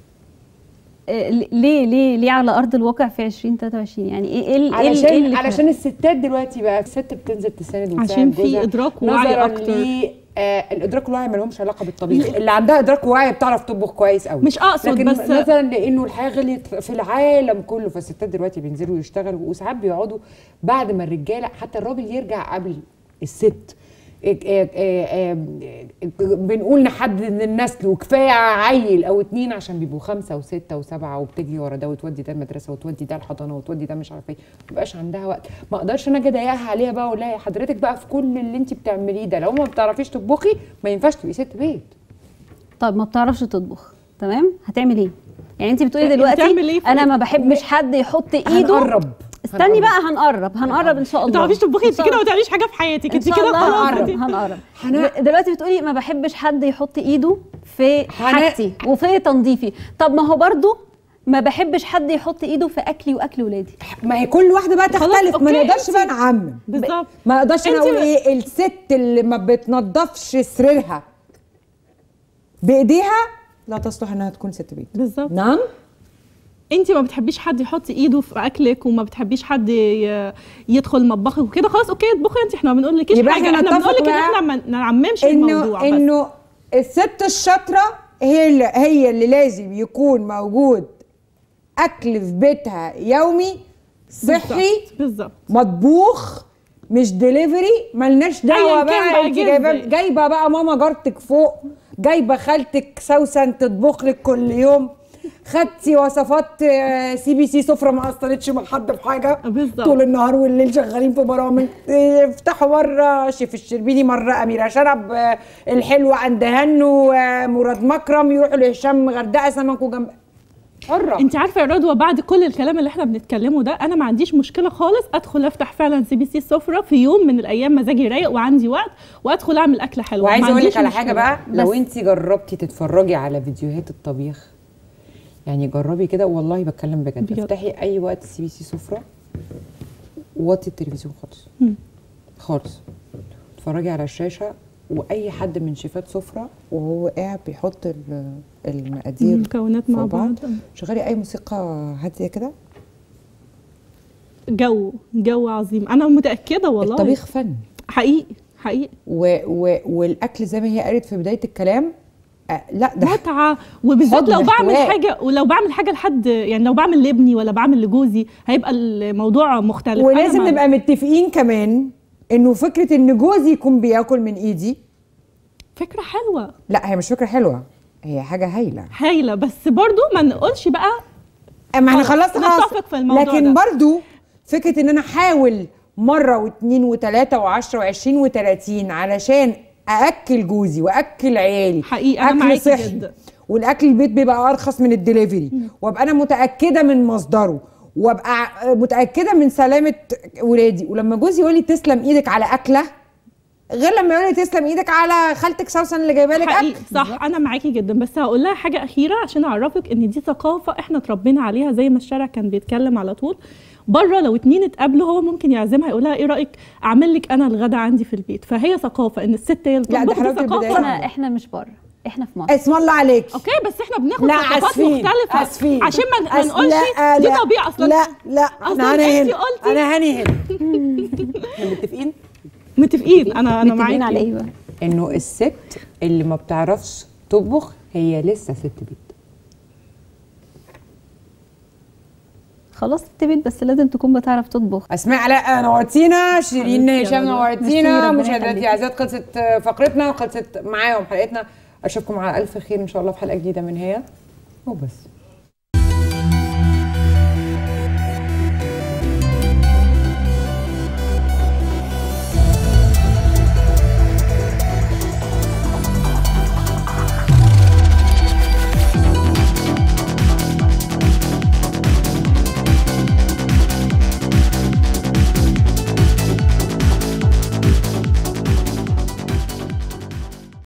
آه، ليه ليه ليه على ارض الواقع في 2023 يعني ايه ايه ال- ايه ال- علشان إيه اللي علشان الستات دلوقتي بقى الست بتنزل تساند وتساعد عشان في جوزها إدراك ووعي نظراً أكتر. ل- آه الادراك والوعي ما لهمش علاقه بالطبيخ اللي عندها ادراك ووعي بتعرف تطبخ كويس قوي مش أقصد لكن بس- مثلا لانه الحياه غليت في العالم كله فالستات دلوقتي بينزلوا يشتغلوا وساعات بيقعدوا بعد ما الرجاله حتى الراجل يرجع قبل الست إيه- إيه- إيه- إيه- بنقول نحدد النسل وكفايه عيل او اتنين عشان بيبقوا خمسه وسته وسبعه وبتجري ورا ده وتودي ده المدرسه وتودي ده الحضانه وتودي ده مش عارفه ايه ما بيبقاش عندها وقت ما اقدرش انا اجي اضايقها عليها بقى واقول لها يا حضرتك بقى في كل اللي انت بتعمليه ده لو ما بتعرفيش تطبخي ما ينفعش تبقي ست بيت طيب ما بتعرفش تطبخ تمام هتعمل ايه يعني انت بتقولي يعني دلوقتي هتعمل إيه في- انا ما بحبش حد يحط ايده هنقرب. استني بقى هنقرب هنقرب ان شاء الله ما تعرفيش تطبخي إن انت شاء كده ما الله. تعمليش حاجه في حياتك ان انت شاء كده الله خلاص هنقرب انت- هنقرب هن- دلوقتي بتقولي ما بحبش حد يحط ايده في هن- حاجتي وفي تنظيفي طب ما هو برضو ما بحبش حد يحط ايده في اكلي واكل ولادي ما هي كل واحده بقى خلاص، تختلف ما أوكي، نقدرش انت- بقى نعمم بالظبط ما اقدرش انا انت- اقول ايه الست اللي ما بتنضفش سريرها بايديها لا تصلح انها تكون ست بيت بالظبط نعم انت ما بتحبيش حد يحط ايده في اكلك وما بتحبيش حد ي- يدخل مطبخك وكده خلاص اوكي اطبخي انت احنا ما بنقولكيش يبقى حاجه احنا احنا نتفق بنقولك ان بقى احنا ما نعممش انه الموضوع بس انه الست الشاطره هي اللي هي اللي لازم يكون موجود اكل في بيتها يومي صحي بالظبط مطبوخ مش ديليفري ملناش دعوه أياً كان بقى بقى انت جه جايبه إزاي. جايبه بقى ماما جارتك فوق جايبه خالتك سوسن تطبخ لك كل يوم خدتي وصفات آه، سي بي سي سفره ما اثرتش مع حد في حاجه بالظبط. طول النهار والليل شغالين في برامج آه، افتحوا مره شيف الشربيني مره اميره شرب آه، الحلو عند هنو آه، مراد مكرم يروحوا لهشام غردقه سمك وجنب حره انت عارفه يا رضوى بعد كل الكلام اللي احنا بنتكلمه ده انا ما عنديش مشكله خالص ادخل افتح فعلا سي بي سي السفره في يوم من الايام مزاجي رايق وعندي وقت وادخل اعمل اكله حلوه وعايزه ما اقول عنديش لك على مشكلة. حاجه بقى لو بس انت جربتي تتفرجي على فيديوهات الطبيخ يعني جربي كده والله بتكلم بجد بجد. افتحي اي وقت سي بي سي سفره وطي التلفزيون خالص مم. خالص اتفرجي على الشاشه واي حد من شيفات سفره وهو قاعد بيحط ال- المقادير المكونات مع فوق بعض شغلي اي موسيقى هاديه كده جو جو عظيم انا متاكده والله الطبيخ فن حقيقي حقيقي و و والاكل زي ما هي قالت في بدايه الكلام آه لا ده متعه وبالذات حب لو بعمل واحتواء. حاجه ولو بعمل حاجه لحد يعني لو بعمل لابني ولا بعمل لجوزي هيبقى الموضوع مختلف أنا ولازم ما- نبقى متفقين كمان انه فكره ان جوزي يكون بياكل من ايدي فكره حلوه لا هي مش فكره حلوه هي حاجه هايله هايله بس برضو ما نقولش بقى اما احنا خلاص، خلصنا خلاص نتفق في الموضوع لكن ده. برضو فكره ان انا احاول مره واثنين وثلاثه وعشرة وعشرين وثلاثين علشان ااكل جوزي واكل عيالي حقيقي أنا اكل معاكي صحي جدا. والاكل البيت بيبقى ارخص من الدليفري وابقى انا متاكده من مصدره وابقى ع- متاكده من سلامه ولادي ولما جوزي يقول لي تسلم ايدك على اكله غير لما يقول لي تسلم ايدك على خالتك سوسن اللي جايبه لك حقيقي اكل صح انا معاكي جدا بس هقول لها حاجه اخيره عشان اعرفك ان دي ثقافه احنا اتربينا عليها زي ما الشارع كان بيتكلم على طول بره لو اتنين اتقابلوا هو ممكن يعزمها يقول لها ايه رايك اعمل لك انا الغدا عندي في البيت فهي ثقافه ان الست هي اللي لا، ده تطبخ، دي حلاوة ثقافة. البداية. احنا احنا مش بره احنا في مصر اسم الله عليك اوكي بس احنا بناخد لا ثقافات اسفين مختلفه اسفين عشان ما ما أس- نقولش لا دي لا طبيعه اصلا لا لا أصلاً انا هنا أنتي هنا قلتي- انا هاني هنا احنا متفقين متفقين انا انا متفقين على معاكي ايه بقى انه الست اللي ما بتعرفش تطبخ هي لسه ست بيت خلاص ست بيت بس لازم تكون بتعرف تطبخ اسماء علاء نورتينا شيرين حبيبتي يا هشام رضوى. نورتينا ميرسي، ربنا مشاهداتي يخليكي. اعزائي خلصت فقرتنا وخلصت معاهم حلقتنا اشوفكم على الف خير ان شاء الله في حلقه جديده من هي وبس